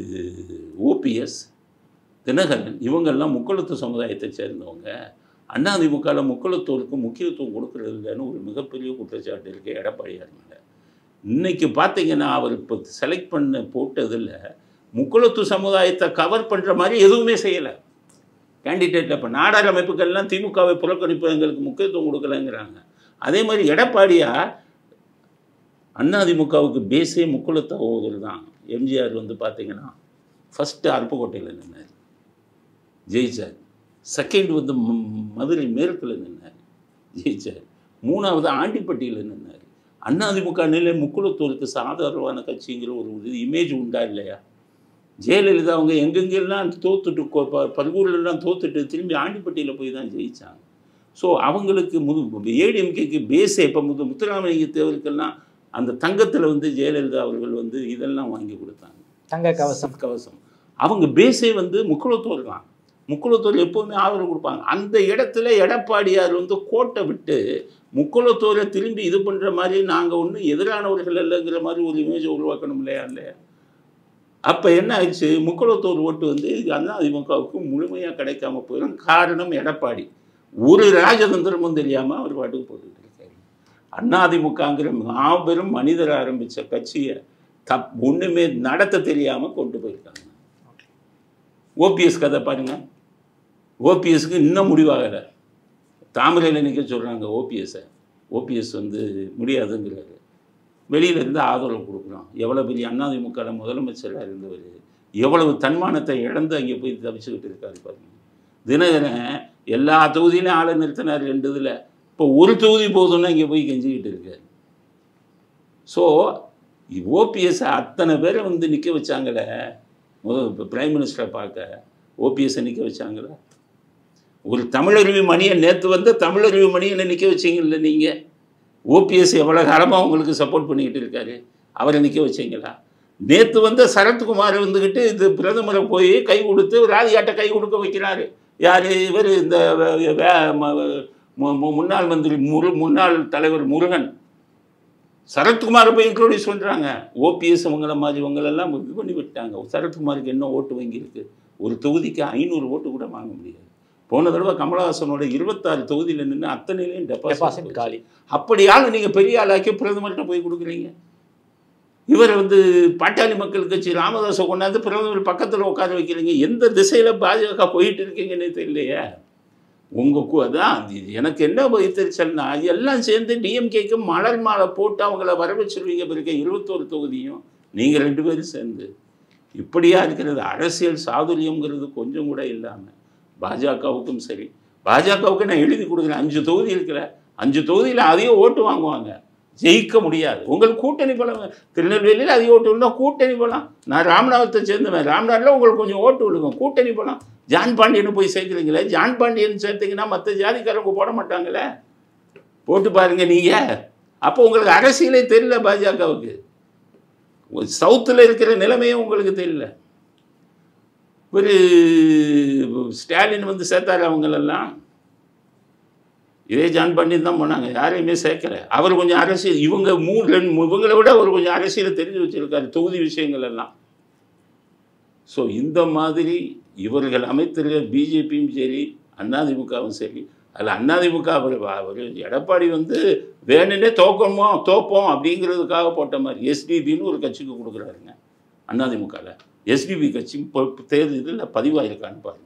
ஓபிஎஸ் தினகரன் இவங்கெல்லாம் முக்குளத்து சமுதாயத்தை சேர்ந்தவங்க அதிமுகவில் முக்குளத்தோருக்கு முக்கியத்துவம் கொடுக்கறது இல்லைன்னு ஒரு மிகப்பெரிய குற்றச்சாட்டு இருக்குது எடப்பாடியார் மேலே இன்னைக்கு பார்த்தீங்கன்னா அவர் இப்போ செலக்ட் பண்ண போட்டதில் முக்குளத்து சமுதாயத்தை கவர் பண்ணுற மாதிரி எதுவுமே செய்யலை கேண்டிடேட்டில் இப்போ நாடார் அமைப்புகள்லாம் திமுகவை புறக்கணிப்பு எங்களுக்கு முக்கியத்துவம் கொடுக்கலங்கிறாங்க அதே மாதிரி எடப்பாடியார் அதிமுகவுக்கு பேஸே முக்குளத்த ஓதல் தான் எம்ஜிஆர் வந்து பார்த்தீங்கன்னா ஃபஸ்ட்டு அருப்புக்கோட்டையில் நின்னார் ஜெயிச்சார் செகண்ட் வந்து ம- மதுரை மேற்கில் நின்னார் ஜெயிச்சார் மூணாவது ஆண்டிப்பட்டியில் நின்னார் அதிமுக நிலை முக்குளத்தூருக்கு சாதாரணமான கட்சிங்கிற ஒரு இது இமேஜ் உண்டா இல்லையா ஜெயலலிதா அவங்க எங்கெங்கெல்லாம் தோத்துட்டு கொ- ப- பல்கூர்லாம் தோத்துட்டு திரும்பி ஆண்டிப்பட்டியில் போய் தான் ஜெயிச்சாங்க ஸோ அவங்களுக்கு முது ஏடிஎம்கேக்கு பேஸே இப்போ முது முத்துராமலிங்க தேவருக்கெல்லாம் அந்த தங்கத்தில் வந்து ஜெயலலிதா அவர்கள் வந்து இதெல்லாம் வாங்கி கொடுத்தாங்க தங்க கவசம் கவசம் அவங்க பேஸே வந்து முக்குளத்தூர் தான் முக்குளத்தூர் எப்போவுமே ஆதரவு கொடுப்பாங்க அந்த இடத்துல எடப்பாடியார் வந்து கோட்டை விட்டு முக்குளத்தூரை திரும்பி இது பண்ணுற மாதிரி நாங்கள் ஒன்றும் எதிரானவர்கள் இல்லைங்கிற மாதிரி ஒரு இமேஜை உருவாக்கணும் இல்லையா இல்லையா அப்போ என்ன ஆயிடுச்சு முக்குளத்தூர் ஓட்டு வந்து அண்ணா அதிமுகவுக்கு முழுமையாக கிடைக்காம போயிடும் காரணம் எடப்பாடி ஒரு ராஜதந்திரமும் தெரியாமல் அவர் பாட்டுக்கு போட்டுக்கிட்டு இருக்காரு அதிமுகங்கிற மாபெரும் மனிதர் ஆரம்பித்த கட்சியை தப் ஒன்றுமே நடத்த தெரியாமல் கொண்டு போயிருக்காங்க ஓபிஎஸ் கதை பாருங்க ஓபிஎஸ்க்கு இன்னும் முடிவாகலை தாமரையில் நிற்க சொல்கிறாங்க ஓபிஎஸ்ஸை ஓபிஎஸ் வந்து முடியாதுங்கிறாரு வெளியில இருந்து ஆதரவு கொடுக்குறோம் எவ்வளோ பெரிய அதிமுக முதலமைச்சராக இருந்தவர் எவ்வளவு தன்மானத்தை இழந்து அங்கே போய் தவிச்சுக்கிட்டு இருக்காரு பாருங்க தினகரன் எல்லா தொகுதியிலும் ஆளை நிறுத்தினார் ரெண்டு இதில் இப்போ ஒரு தொகுதி போதும்னா இங்கே போய் கெஞ்சிக்கிட்டு இருக்காரு ஸோ ஓபிஎஸ் அத்தனை பேரை வந்து நிற்க வச்சாங்களே முதல் இப்போ பிரைம் மினிஸ்டரை பார்க்க ஓபிஎஸ்ஸை நிற்க வச்சாங்களே ஒரு தமிழருவி மணியை நேற்று வந்து தமிழருவி மணியை நிற்க வச்சீங்கல்ல நீங்கள் ஓபிஎஸ் எவ்வளோ காலமாக உங்களுக்கு சப்போர்ட் பண்ணிக்கிட்டு இருக்காரு அவரை நிற்க வச்சீங்களா நேற்று வந்து சரத்குமார் வந்துக்கிட்டு இது பிரதமரை போய் கை கொடுத்து ராதிகாட்டை கை கொடுக்க வைக்கிறாரு யார் இவர் இந்த வே- வே- ம- மு- மு- முன்னாள் மந்திரி முரு முன்னாள் தலைவர் முருகன் சரத்குமாரை போய் இன்ட்ரோடியூஸ் பண்ணுறாங்க ஓபிஎஸ் இவங்கள மாதிரி இவங்களெல்லாம் இது பண்ணி விட்டாங்க சரத்குமாருக்கு என்ன ஓட்டு வங்கி இருக்கு ஒரு தொகுதிக்கு ஐநூறு ஓட்டு கூட வாங்க முடியாது போன தடவை கமலஹாசனோட இருபத்தாறு தொகுதியில் நின்று அத்தனையிலையும் டெபாசிட் டெபாசிட் காலி அப்படியாலும் நீங்கள் பெரிய ஆளாக்கி பிரதமர்கிட்ட போய் கொடுக்குறீங்க இவர் வந்து பாட்டாளி மக்கள் கட்சி ராமதாஸை கொண்டாந்து பிரதமர் பக்கத்தில் உட்கார வைக்கிறீங்க எந்த திசையில் பாஜக போயிட்டு இருக்கீங்கன்னே தெரியலையே உங்கள் கு அதான் இது எனக்கு என்ன வைத்தறிச்சல்னா எல்லாம் சேர்ந்து டிஎம்கேக்கு மலர் மாலை போட்டு அவங்கள வர வச்சிருவீங்க பிறகு இருபத்தோரு தொகுதியும் நீங்கள் ரெண்டு பேரும் சேர்ந்து இப்படியா இருக்கிறது அரசியல் சாதுரியங்கிறது கொஞ்சம் கூட இல்லாமல் பாஜகவுக்கும் சரி பாஜகவுக்கு நான் எழுதி கொடுக்குறேன் அஞ்சு தொகுதி இருக்கிற அஞ்சு தொகுதியில் அதிக ஓட்டு வாங்குவாங்க ஜெயிக்க முடியாது உங்களுக்கு கூட்டணி பலம் திருநெல்வேலியில் அதிக ஓட்டு இருந்தால் கூட்டணி பலம் நான் ராமநாதத்தை சேர்ந்தவன் ராமநாதில் உங்களுக்கு கொஞ்சம் ஓட்டு விழுகும் கூட்டணி பலம் ஜான் பாண்டியனை போய் சேர்க்குறீங்களே ஜான் பாண்டியன் சேர்த்தீங்கன்னா மற்ற ஜாதிக்காரங்க போட மாட்டாங்களே போட்டு பாருங்க நீங்கள் அப்போ உங்களுக்கு அரசியலே தெரியல பாஜகவுக்கு சவுத்தில் இருக்கிற நிலைமையும் உங்களுக்கு தெரியல ஒரு ஸ்டாலின் வந்து சேர்த்தாரு அவங்களெல்லாம் இதே ஜான் பாண்டியன் தான் போனாங்க யாரையுமே சேர்க்கல அவர் கொஞ்சம் அரசியல் இவங்க மூணு ரெண்டு இவங்களை விட அவர் கொஞ்சம் அரசியலை தெரிஞ்சு வச்சிருக்காரு தொகுதி விஷயங்கள் எல்லாம் ஸோ இந்த மாதிரி இவர்கள் அமைத்திருக்கிற பிஜேபியும் சரி அதிமுகவும் சரி அதில் அதிமுக அவர் அவர் எடப்பாடி வந்து வேணுன்னே தோக்கணுமோ தோப்போம் அப்படிங்கிறதுக்காக போட்ட மாதிரி எஸ்டிபின்னு ஒரு கட்சிக்கு கொடுக்குறாருங்க அதிமுகவில் எஸ்டிபி கட்சி இப்போ தேர்தலில் பதிவாயிருக்கான்னு பாருங்க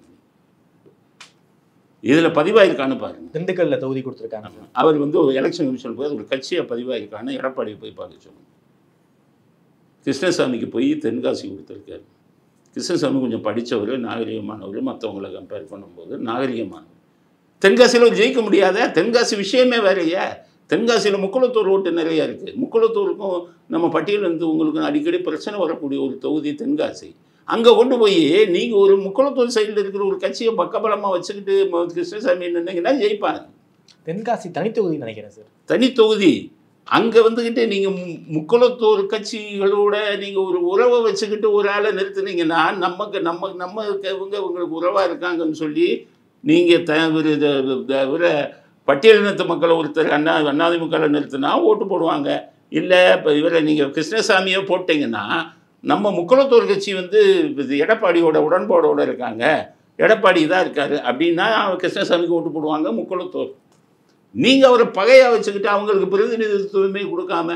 இதில் பதிவாயிருக்கான்னு பாருங்க திண்டுக்கல்ல தொகுதி கொடுத்துருக்காங்க அவர் வந்து ஒரு எலெக்ஷன் கமிஷன் போய் ஒரு கட்சியை பதிவாயிருக்கான்னு எடப்பாடியை போய் பார்க்க சொல்லணும் கிருஷ்ணசாமிக்கு போய் தென்காசி கொடுத்துருக்காரு கிருஷ்ணசாமி கொஞ்சம் படித்தவர் நாகரிகமானவர் மற்றவங்களை கம்பேர் பண்ணும்போது நாகரிகமானவர் தென்காசியில் ஜெயிக்க முடியாத தென்காசி விஷயமே வேறையா தென்காசியில் முக்குளத்தூர் ஓட்டு நிறையா இருக்குது முக்குளத்தூருக்கும் நம்ம பட்டியலிருந்து உங்களுக்கு அடிக்கடி பிரச்சனை வரக்கூடிய ஒரு தொகுதி தென்காசி அங்கே கொண்டு போய் நீங்கள் ஒரு முக்குளத்தூர் சைடில் இருக்கிற ஒரு கட்சியை பக்கபலமாக வச்சுக்கிட்டு ம- கிருஷ்ணசாமி நின்னீங்கன்னா ஜெயிப்பாங்க தென்காசி தனித்தொகுதி நினைக்கிறேன் சார் தனி தொகுதி அங்கே வந்துக்கிட்டு நீங்கள் முக்குளத்தூர் கட்சிகளோட நீங்கள் ஒரு உறவை வச்சுக்கிட்டு ஒரு ஆளை நிறுத்துனீங்கன்னா நமக்கு நம்ம நம்ம இவங்க உங்களுக்கு உறவாக இருக்காங்கன்னு சொல்லி நீங்கள் த ஒரு இது- இது- ஒரு பட்டியலினத்து மக்களை ஒருத்தர் அண்ணா அண்ணாதிமுகவில் நிறுத்தினா ஓட்டு போடுவாங்க இல்லை இப்போ இவரை நீங்கள் கிருஷ்ணசாமியை போட்டிங்கன்னா நம்ம முக்குளத்தூர் கட்சி வந்து இது எடப்பாடியோட உடன்பாடோட இருக்காங்க எடப்பாடி தான் இருக்காரு அப்படின்னா கிருஷ்ணசாமிக்கு ஓட்டு போடுவாங்க முக்குளத்தூர் நீங்கள் அவரை பகையாக வச்சுக்கிட்டு அவங்களுக்கு பிரதிநிதித்துவமே கொடுக்காம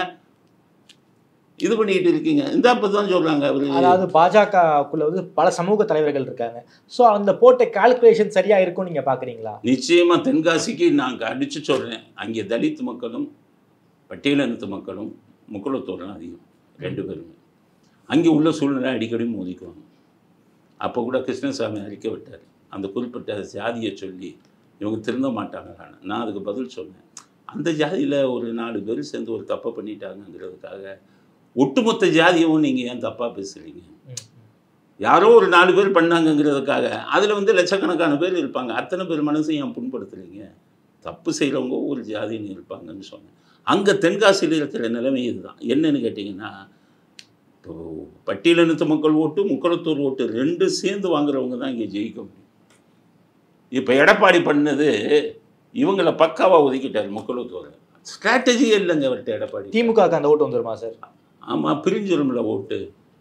இது பண்ணிக்கிட்டு இருக்கீங்க இந்த அப்போ தான் சொல்கிறாங்க அவர் அதாவது பாஜகக்குள்ள வந்து பல சமூக தலைவர்கள் இருக்காங்க ஸோ அந்த போட்ட கால்குலேஷன் சரியா இருக்கும் நீங்க பாக்குறீங்களா நிச்சயமாக தென்காசிக்கு நாங்கள் அடித்து சொல்கிறேன் அங்கே தலித் மக்களும் பட்டியலினத்து மக்களும் முக்குளத்தோரும் அதிகம் ரெண்டு பேருமே அங்கே உள்ள சூழ்நிலை அடிக்கடி மோதிக்குவாங்க அப்போ கூட கிருஷ்ணசாமி அறிக்கை விட்டார் அந்த குறிப்பிட்ட ஜாதியை சொல்லி இவங்க திருந்த மாட்டாங்களான்னு நான் அதுக்கு பதில் சொன்னேன் அந்த ஜாதியில் ஒரு நாலு பேர் சேர்ந்து ஒரு தப்பை பண்ணிட்டாங்கங்கிறதுக்காக ஒட்டுமொத்த ஜாதியவும் நீங்கள் ஏன் தப்பாக பேசுகிறீங்க யாரோ ஒரு நாலு பேர் பண்ணாங்கங்கிறதுக்காக அதில் வந்து லட்சக்கணக்கான பேர் இருப்பாங்க அத்தனை பேர் மனசையும் ஏன் புண்படுத்துறீங்க தப்பு செய்கிறவங்க ஒரு ஜாதின்னு இருப்பாங்கன்னு சொன்னேன் அங்கே தென்காசியில் இருக்கிற நிலைமை இதுதான் என்னன்னு கேட்டிங்கன்னா இப்போ பட்டியலினத்து மக்கள் ஓட்டு முக்குளத்தூர் ஓட்டு ரெண்டு சேர்ந்து வாங்குறவங்க தான் இங்கே ஜெயிக்க முடியும் இப்போ எடப்பாடி பண்ணது இவங்களை பக்காவாக ஒதுக்கிட்டார் முக்குளத்தூர் ஸ்ட்ராட்டஜியே இல்லைங்க அவர்கிட்ட எடப்பாடி திமுகவுக்கு அந்த ஓட்டு வந்துருமா சார் ஆமாம் பிரிஞ்சிரும்ல ஓட்டு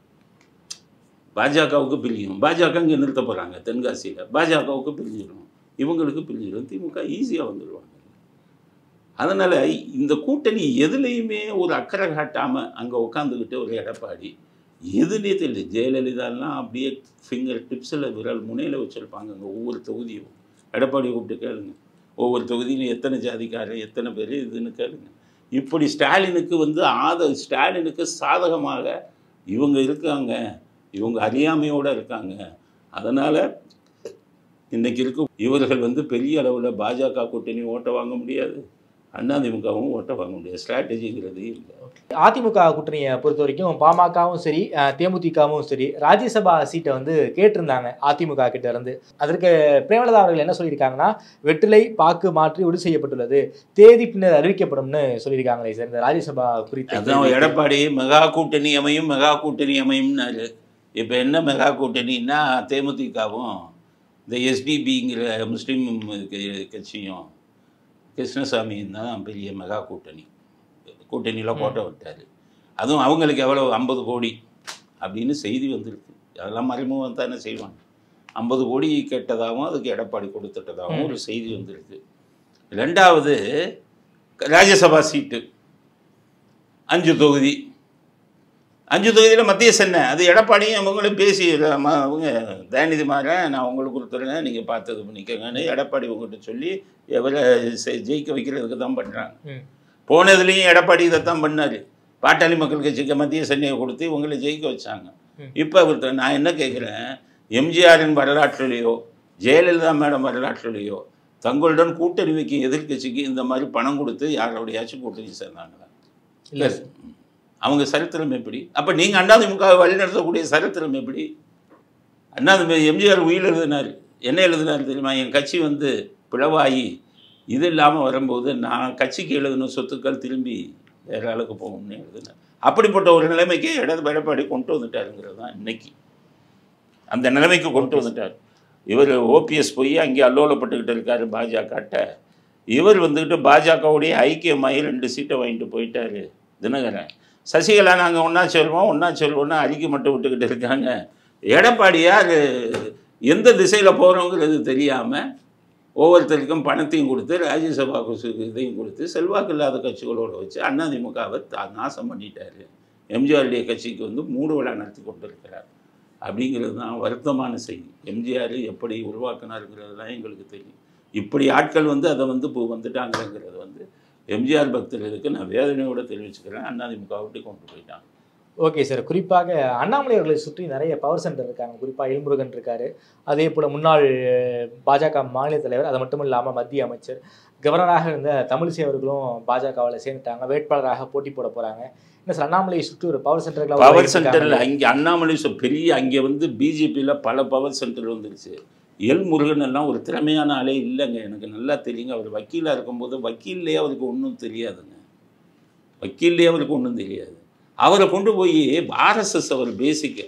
பாஜகவுக்கு பிரியும் பாஜக இங்கே நிறுத்த போகிறாங்க தென்காசியில் பாஜகவுக்கு பிரிஞ்சிடும் இவங்களுக்கு பிரிஞ்சிடும் திமுக ஈஸியாக வந்துடுவாங்க அதனால் இந்த கூட்டணி எதுலேயுமே ஒரு அக்கறை காட்டாமல் அங்கே உட்காந்துக்கிட்டு ஒரு எடப்பாடி எதுனே தெரியல ஜெயலலிதாலாம் அப்படியே ஃபிங்கர் டிப்ஸில் விரல் முனையில் வச்சுருப்பாங்க அங்கே ஒவ்வொரு தொகுதியும் எடப்பாடி கூப்பிட்டு கேளுங்க ஒவ்வொரு தொகுதியிலும் எத்தனை ஜாதிக்காரர் எத்தனை பேர் இதுன்னு கேளுங்க இப்படி ஸ்டாலினுக்கு வந்து ஆத ஸ்டாலினுக்கு சாதகமாக இவங்க இருக்காங்க இவங்க அறியாமையோடு இருக்காங்க அதனால் இன்னைக்கு இருக்கும் இவர்கள் வந்து பெரிய அளவில் பாஜக கூட்டணி ஓட்ட வாங்க முடியாது அதிமுகவும் ஓட்ட வாங்க முடியாது ஸ்ட்ராட்டஜிங்கிறது இல்லை அதிமுக கூட்டணியை பொறுத்த வரைக்கும் பாமகவும் சரி அஹ், தேமுதிகவும் சரி ராஜ்யசபா சீட்டை வந்து கேட்டிருந்தாங்க அதிமுக கிட்ட இருந்து அதற்கு பிரேமலதா அவர்கள் என்ன சொல்லியிருக்காங்கன்னா வெற்றிலை பாக்கு மாற்றி உறுதி செய்யப்பட்டுள்ளது தேதி பின்னர் அறிவிக்கப்படும்னு சொல்லியிருக்காங்களே சார் இந்த ராஜ்யசபா குறித்து அதான் எடப்பாடி மெகா கூட்டணி அமையும் மெகா கூட்டணி அமையும்னாரு இப்போ என்ன மெகா கூட்டணின்னா தேமுதிகவும் இந்த எஸ்டிபிங்கிற முஸ்லீம் க- கட்சியும் கிருஷ்ணசாமியும் தான் பெரிய மெகா கூட்டணி கூட்டணியில் கோட்டை விட்டார் அதுவும் அவங்களுக்கு எவ்வளோ ஐம்பது கோடி அப்படின்னு செய்தி வந்திருக்கு அதெல்லாம் மறைமுகம் தானே செய்வாங்க ஐம்பது கோடி கேட்டதாகவும் அதுக்கு எடப்பாடி கொடுத்துட்டதாகவும் ஒரு செய்தி வந்திருக்கு ரெண்டாவது ராஜ்யசபா சீட்டு அஞ்சு தொகுதி அஞ்சு தொகுதியில் மத்திய சென்னை அது எடப்பாடியும் அவங்களும் பேசி ம- அவங்க தயாநிதி மாறன் நான் உங்களுக்கு கொடுத்துருங்க நீங்கள் பார்த்து இது பண்ணிக்கோங்கன்னு எடப்பாடி உங்கள்கிட்ட சொல்லி எவரை செ- ஜெயிக்க வைக்கிறதுக்கு தான் பண்ணுறாங்க ம். போனதுலேயும் எடப்பாடி இதைத்தான் பண்ணார் பாட்டாளி மக்கள் கட்சிக்கு மத்திய சென்னையை கொடுத்து இவங்களை ஜெயிக்க வச்சாங்க ம். இப்போ அவர் நான் என்ன கேட்குறேன் எம்ஜிஆரின் வரலாற்றிலேயோ ஜெயலலிதா மேடம் வரலாற்றிலேயோ தங்களுடன் கூட்டணி வைக்கும் எதிர்க்கட்சிக்கு இந்த மாதிரி பணம் கொடுத்து யாரோடையாச்சும் கூட்டணி சேர்ந்தாங்களா இல்லை அவங்க சரித்திரம் எப்படி அப்போ நீங்கள் அதிமுக வழிநடத்தக்கூடிய சரித்திரம் எப்படி அண்ணாதிமுக எம்ஜிஆர் உயிர் எழுதினார் என்ன எழுதினார் தெரியுமா என் கட்சி வந்து பிளவாகி இது இல்லாமல் வரும்போது நான் கட்சிக்கு எழுதின சொத்துக்கள் திரும்பி வேற ஆளுக்கு போகும்னு எழுதினார் அப்படிப்பட்ட ஒரு நிலைமைக்கு இடது எடப்பாடி கொண்டு வந்துட்டாருங்கிறது தான் இன்னைக்கு அந்த நிலைமைக்கு கொண்டு வந்துட்டார் இவர் ஓபிஎஸ் போய் அங்கே அல்லோலப்பட்டுக்கிட்டு இருக்காரு பாஜகட்ட இவர் வந்துக்கிட்டு பாஜகவுடைய ஐக்கியமாகி ரெண்டு சீட்டை வாங்கிட்டு போயிட்டாரு தினகரன் சசிகலா நாங்கள் ஒன்றா சொல்வோம் ஒன்றா சொல்வோம்னு அறிக்கை மட்டும் விட்டுக்கிட்டு இருக்காங்க எடப்பாடியார் எந்த திசையில் போகிறோங்கிறது தெரியாமல் ஒவ்வொருத்தருக்கும் பணத்தையும் கொடுத்து ராஜ்யசபா கொசுக்கு இதையும் கொடுத்து செல்வாக்கு இல்லாத கட்சிகளோட வச்சு அதிமுகவை தா நாசம் பண்ணிட்டாரு எம்ஜிஆருடைய கட்சிக்கு வந்து மூடு விழா நடத்தி கொண்டிருக்கிறார் அப்படிங்கிறது தான் வருத்தமான செய்தி எம்ஜிஆர் எப்படி உருவாக்கினாருங்கிறது தான் எங்களுக்கு தெரியும் இப்படி ஆட்கள் வந்து அதை வந்து இப்போ வந்துட்டாங்கிறது வந்து எம்ஜிஆர் பக்தர்களுக்கு நான் வேதனையோடு தெரிவிச்சுக்கிறேன் அதிமுக விட்டு கொண்டு போயிட்டாங்க ஓகே சார் குறிப்பாக அண்ணாமலை அவர்களை சுற்றி நிறைய பவர் சென்டர் இருக்காங்க குறிப்பாக இல்முருகன் இருக்காரு அதே போல் முன்னாள் பாஜக மாநில தலைவர் அது மட்டும் இல்லாமல் மத்திய அமைச்சர் கவர்னராக இருந்த தமிழிசை அவர்களும் பாஜகவில் சேர்ந்துட்டாங்க வேட்பாளராக போட்டி போட போகிறாங்க என்ன சார் அண்ணாமலையை சுற்றி ஒரு பவர் சென்டர்கள் பவர் சென்டரில் அங்கே அண்ணாமலை சொ- பெரிய அங்கே வந்து பிஜேபியில் பல பவர் சென்டர் வந்துருச்சு எல் முருகன் எல்லாம் ஒரு திறமையான ஆளே இல்லைங்க எனக்கு நல்லா தெரியுங்க அவர் வக்கீலாக இருக்கும்போது வக்கீல்லையே அவருக்கு ஒன்றும் தெரியாதுங்க வக்கீல்லையே அவருக்கு ஒன்றும் தெரியாது அவரை கொண்டு போய் ஆர்எஸ்எஸ் அவர் பேசிக்க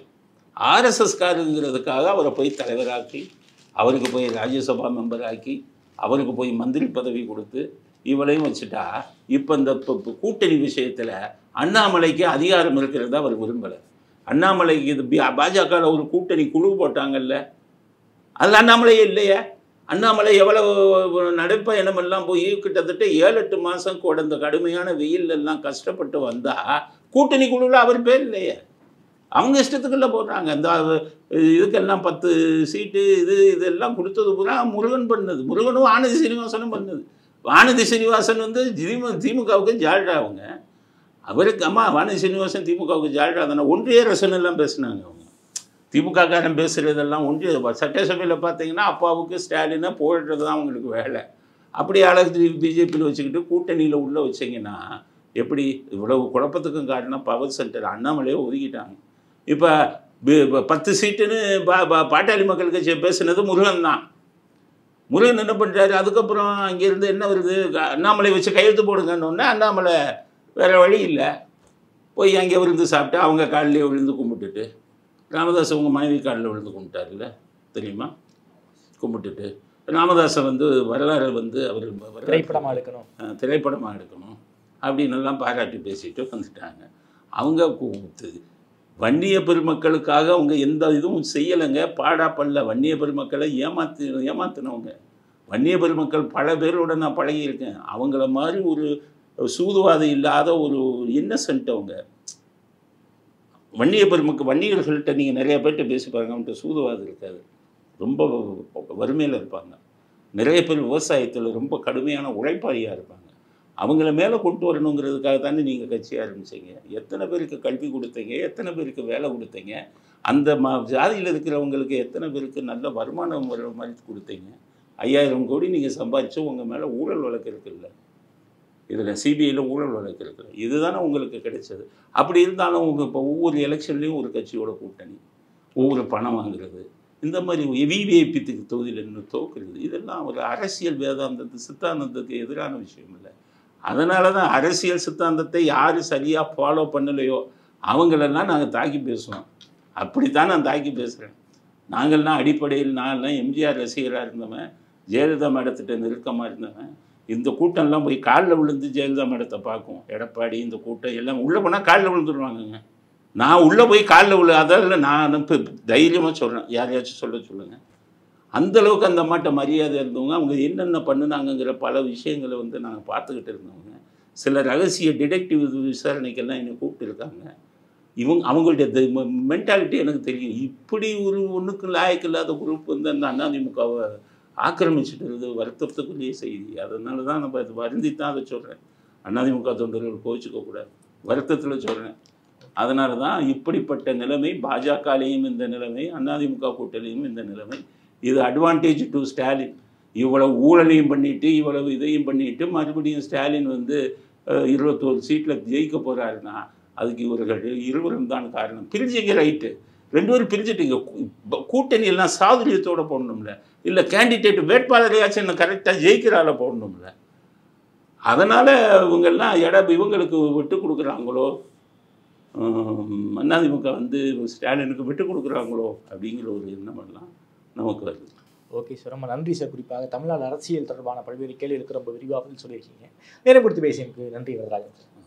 ஆர்எஸ்எஸ்காருங்கிறதுக்காக அவரை போய் தலைவராக்கி அவருக்கு போய் ராஜ்யசபா மெம்பர் ஆக்கி அவருக்கு போய் மந்திரி பதவி கொடுத்து இவளையும் வச்சுட்டா இப்போ இந்த இப்போ- இப்போ கூட்டணி விஷயத்தில் அண்ணாமலைக்கு அதிகாரம் இருக்கிறதா அவர் விரும்பலை அண்ணாமலைக்கு இது பாஜகவில் ஒரு கூட்டணி குழு போட்டாங்கல்ல அதில் அண்ணாமலையே இல்லையே அண்ணாமலை எவ்வளவு நடைப்பயணமெல்லாம் போய் கிட்டத்தட்ட ஏழு எட்டு மாதம் கடந்த கடுமையான வெயில் எல்லாம் கஷ்டப்பட்டு வந்தா கூட்டணி குழுவில் அவர் பேர் இல்லையே அவங்க இஷ்டத்துக்குள்ள போடுறாங்க இந்த இதுக்கெல்லாம் பத்து சீட்டு இது இதெல்லாம் கொடுத்தது பூரா முருகன் பண்ணது முருகனும் ஆனந்தி சீனிவாசனும் பண்ணது வானதி சீனிவாசன் வந்து திமு திமுகவுக்கு ஜால்ரா அவங்க அவருக்கு அம்மா வானதி சீனிவாசன் திமுகவுக்கு ஜால்ரா தானே ஒன்றிய ரசன் எல்லாம் பேசுனாங்க அவங்க திமுககாரன் பேசுகிறதெல்லாம் ஒன்றிய சட்டசபையில் பார்த்தீங்கன்னா அப்பாவுக்கு ஸ்டாலினை போடுறது தான் அவங்களுக்கு வேலை அப்படி அழகு பிஜேபியில் வச்சுக்கிட்டு கூட்டணியில் உள்ளே வச்சிங்கன்னா எப்படி இவ்வளவு குழப்பத்துக்கும் காரணம் பவர் சென்டர் அண்ணாமலையே ஒதுக்கிட்டாங்க இப்போ பத்து சீட்டுன்னு பா பா- பாட்டாளி மக்கள் கட்சி பேசுனது முருகன் தான் முருகன் என்ன பண்ணுறாரு அதுக்கப்புறம் அங்கேருந்து என்ன வருது க- அண்ணாமலை வச்சு கையெழுத்து போடுங்கன்னு உடனே அண்ணாமலை வேறு வழி இல்லை போய் அங்கே விருந்து சாப்பிட்டு அவங்க காலிலே விழுந்து கும்பிட்டுட்டு ராமதாஸ் உங்கள் மனைவி காலில் விழுந்து கும்பிட்டாருல்ல தெரியுமா கும்பிட்டுட்டு ராமதாஸை வந்து வரலாறு வந்து அவர் வரலாறு- திரைப்படமாக எடுக்கணும் அஹ், திரைப்படமா எடுக்கணும் அப்படின்னு எல்லாம் பாராட்டி பேசிட்டு வந்துட்டாங்க அவங்க கு- வன்னிய பெருமக்களுக்காக அவங்க எந்த இதுவும் செய்யலைங்க பாடா பல்ல வன்னிய பெருமக்களை ஏமாத்து ஏமாத்தினவங்க வன்னிய பெருமக்கள் பல பேரோட நான் பழகியிருக்கேன் அவங்கள மாதிரி ஒரு சூதுவாதம் இல்லாத ஒரு இன்னசென்ட் அவங்க வன்னிய பெருமக்கள் வன்னியர்கள்ட்ட நீங்கள் நிறைய பேர்கிட்ட பேசி பாருங்க அவன்கிட்ட சூதுவாதம் இருக்காது ரொம்ப வறுமையில் இருப்பாங்க நிறைய பேர் விவசாயத்தில் ரொம்ப கடுமையான உழைப்பாளியாக இருப்பாங்க அவங்கள மேலே கொண்டு வரணுங்கிறதுக்காக தானே நீங்கள் கட்சி ஆரம்பிச்சீங்க எத்தனை பேருக்கு கல்வி கொடுத்தீங்க எத்தனை பேருக்கு வேலை கொடுத்தீங்க அந்த ம ஜாதியில் இருக்கிறவங்களுக்கு எத்தனை பேருக்கு நல்ல வருமானம் வர மாதிரி கொடுத்தீங்க ஐயாயிரம் கோடி நீங்கள் சம்பாதிச்சு உங்கள் மேலே ஊழல் வழக்கு இருக்குல்ல இதில் சிபிஐயில் ஊழல் வழக்கு இருக்குது இதுதானே உங்களுக்கு கிடைச்சது அப்படி இருந்தாலும் உங்கள் இப்போ ஒவ்வொரு எலெக்ஷன்லேயும் ஒரு கட்சியோட கூட்டணி ஒவ்வொரு பணம் வாங்குறது இந்த மாதிரி விவிஐபி தொகுதியில் நின்று தோக்குறது இதெல்லாம் ஒரு அரசியல் வேதாந்தத்து சித்தாந்தத்துக்கு எதிரான விஷயம் இல்லை அதனால தான் அரசியல் சித்தாந்தத்தை யார் சரியாக ஃபாலோ பண்ணலையோ அவங்களெல்லாம் நாங்கள் தாக்கி பேசுவோம் அப்படித்தான் நான் தாக்கி பேசுகிறேன் நாங்கள்லாம் அடிப்படையில் நான்லாம் எம்ஜிஆர் ரசிகராக இருந்தவன் ஜெயலலிதா மேடத்திட்ட நெருக்கமாக இருந்தவன் இந்த கூட்டம்லாம் போய் காலில் விழுந்து ஜெயலலிதா மேடத்தை பார்க்கும் எடப்பாடி இந்த கூட்டம் எல்லாம் உள்ளே போனால் காலில் விழுந்துருவாங்கங்க நான் உள்ளே போய் காலில் விழு அதெல்லாம் நான் இப்போ தைரியமாக சொல்கிறேன் யாரையாச்சும் சொல்ல சொல்லுங்கள் அந்த அளவுக்கு அந்த அம்மாட்ட மரியாதை இருந்தவங்க அவங்க என்னென்ன பண்ணுனாங்கங்கிற பல விஷயங்களை வந்து நாங்கள் பார்த்துக்கிட்டு இருந்தவங்க சில ரகசிய டிடெக்டிவ் விசாரணைக்கெல்லாம் என்னை கூப்பிட்டு இருக்காங்க இவங்க அவங்களுடைய மென்டாலிட்டி எனக்கு தெரியும் இப்படி ஒரு ஒன்றுக்கு லாயக்கு இல்லாத குரூப் வந்து அந்த அதிமுகவை ஆக்கிரமிச்சுட்டு இருக்குது வருத்தத்துக்குள்ளேயே செய்தி அதனால தான் நம்ம அது வருந்தி தான் அதை சொல்கிறேன் அதிமுக தொண்டர்கள் கோச்சிக்க கூடாது வருத்தத்தில் சொல்கிறேன் அதனால தான் இப்படிப்பட்ட நிலைமை பாஜகலையும் இந்த நிலைமை அதிமுக கூட்டணியும் இந்த நிலைமை இது அட்வான்டேஜ் டு ஸ்டாலின் இவ்வளவு ஊழலையும் பண்ணிட்டு இவ்வளவு இதையும் பண்ணிட்டு மறுபடியும் ஸ்டாலின் வந்து அஹ், இருபத்தோரு சீட்டில் ஜெயிக்க போறாருன்னா அதுக்கு இவர்கள் இருவரும் தான் காரணம் பிரிஞ்சுங்க ரைட்டு ரெண்டு பேரும் பிரிஞ்சுட்டீங்க கூ- கூட்டணி எல்லாம் சாதுரியத்தோட போடணும்ல இல்லை கேண்டிடேட் வேட்பாளரையாச்சும் என்ன கரெக்டாக ஜெயிக்கிறால போடணும்ல அதனால் இவங்கெல்லாம் எட இவங்களுக்கு விட்டு கொடுக்குறாங்களோ ஆம், அதிமுக வந்து ஸ்டாலினுக்கு விட்டு கொடுக்குறாங்களோ அப்படிங்கிற ஒரு எண்ணம் எல்லாம் நமக்கு வருது ஓகே சார் ரொம்ப நன்றி சார் குறிப்பாக தமிழ்நாடு அரசியல் தொடர்பான பல்வேறு கேள்விகளுக்கு ரொம்ப விரிவாக பதில் சொல்லியிருக்கீங்க நேரம் கொடுத்து பேசியதுக்கு நன்றி வரராஜன் சார்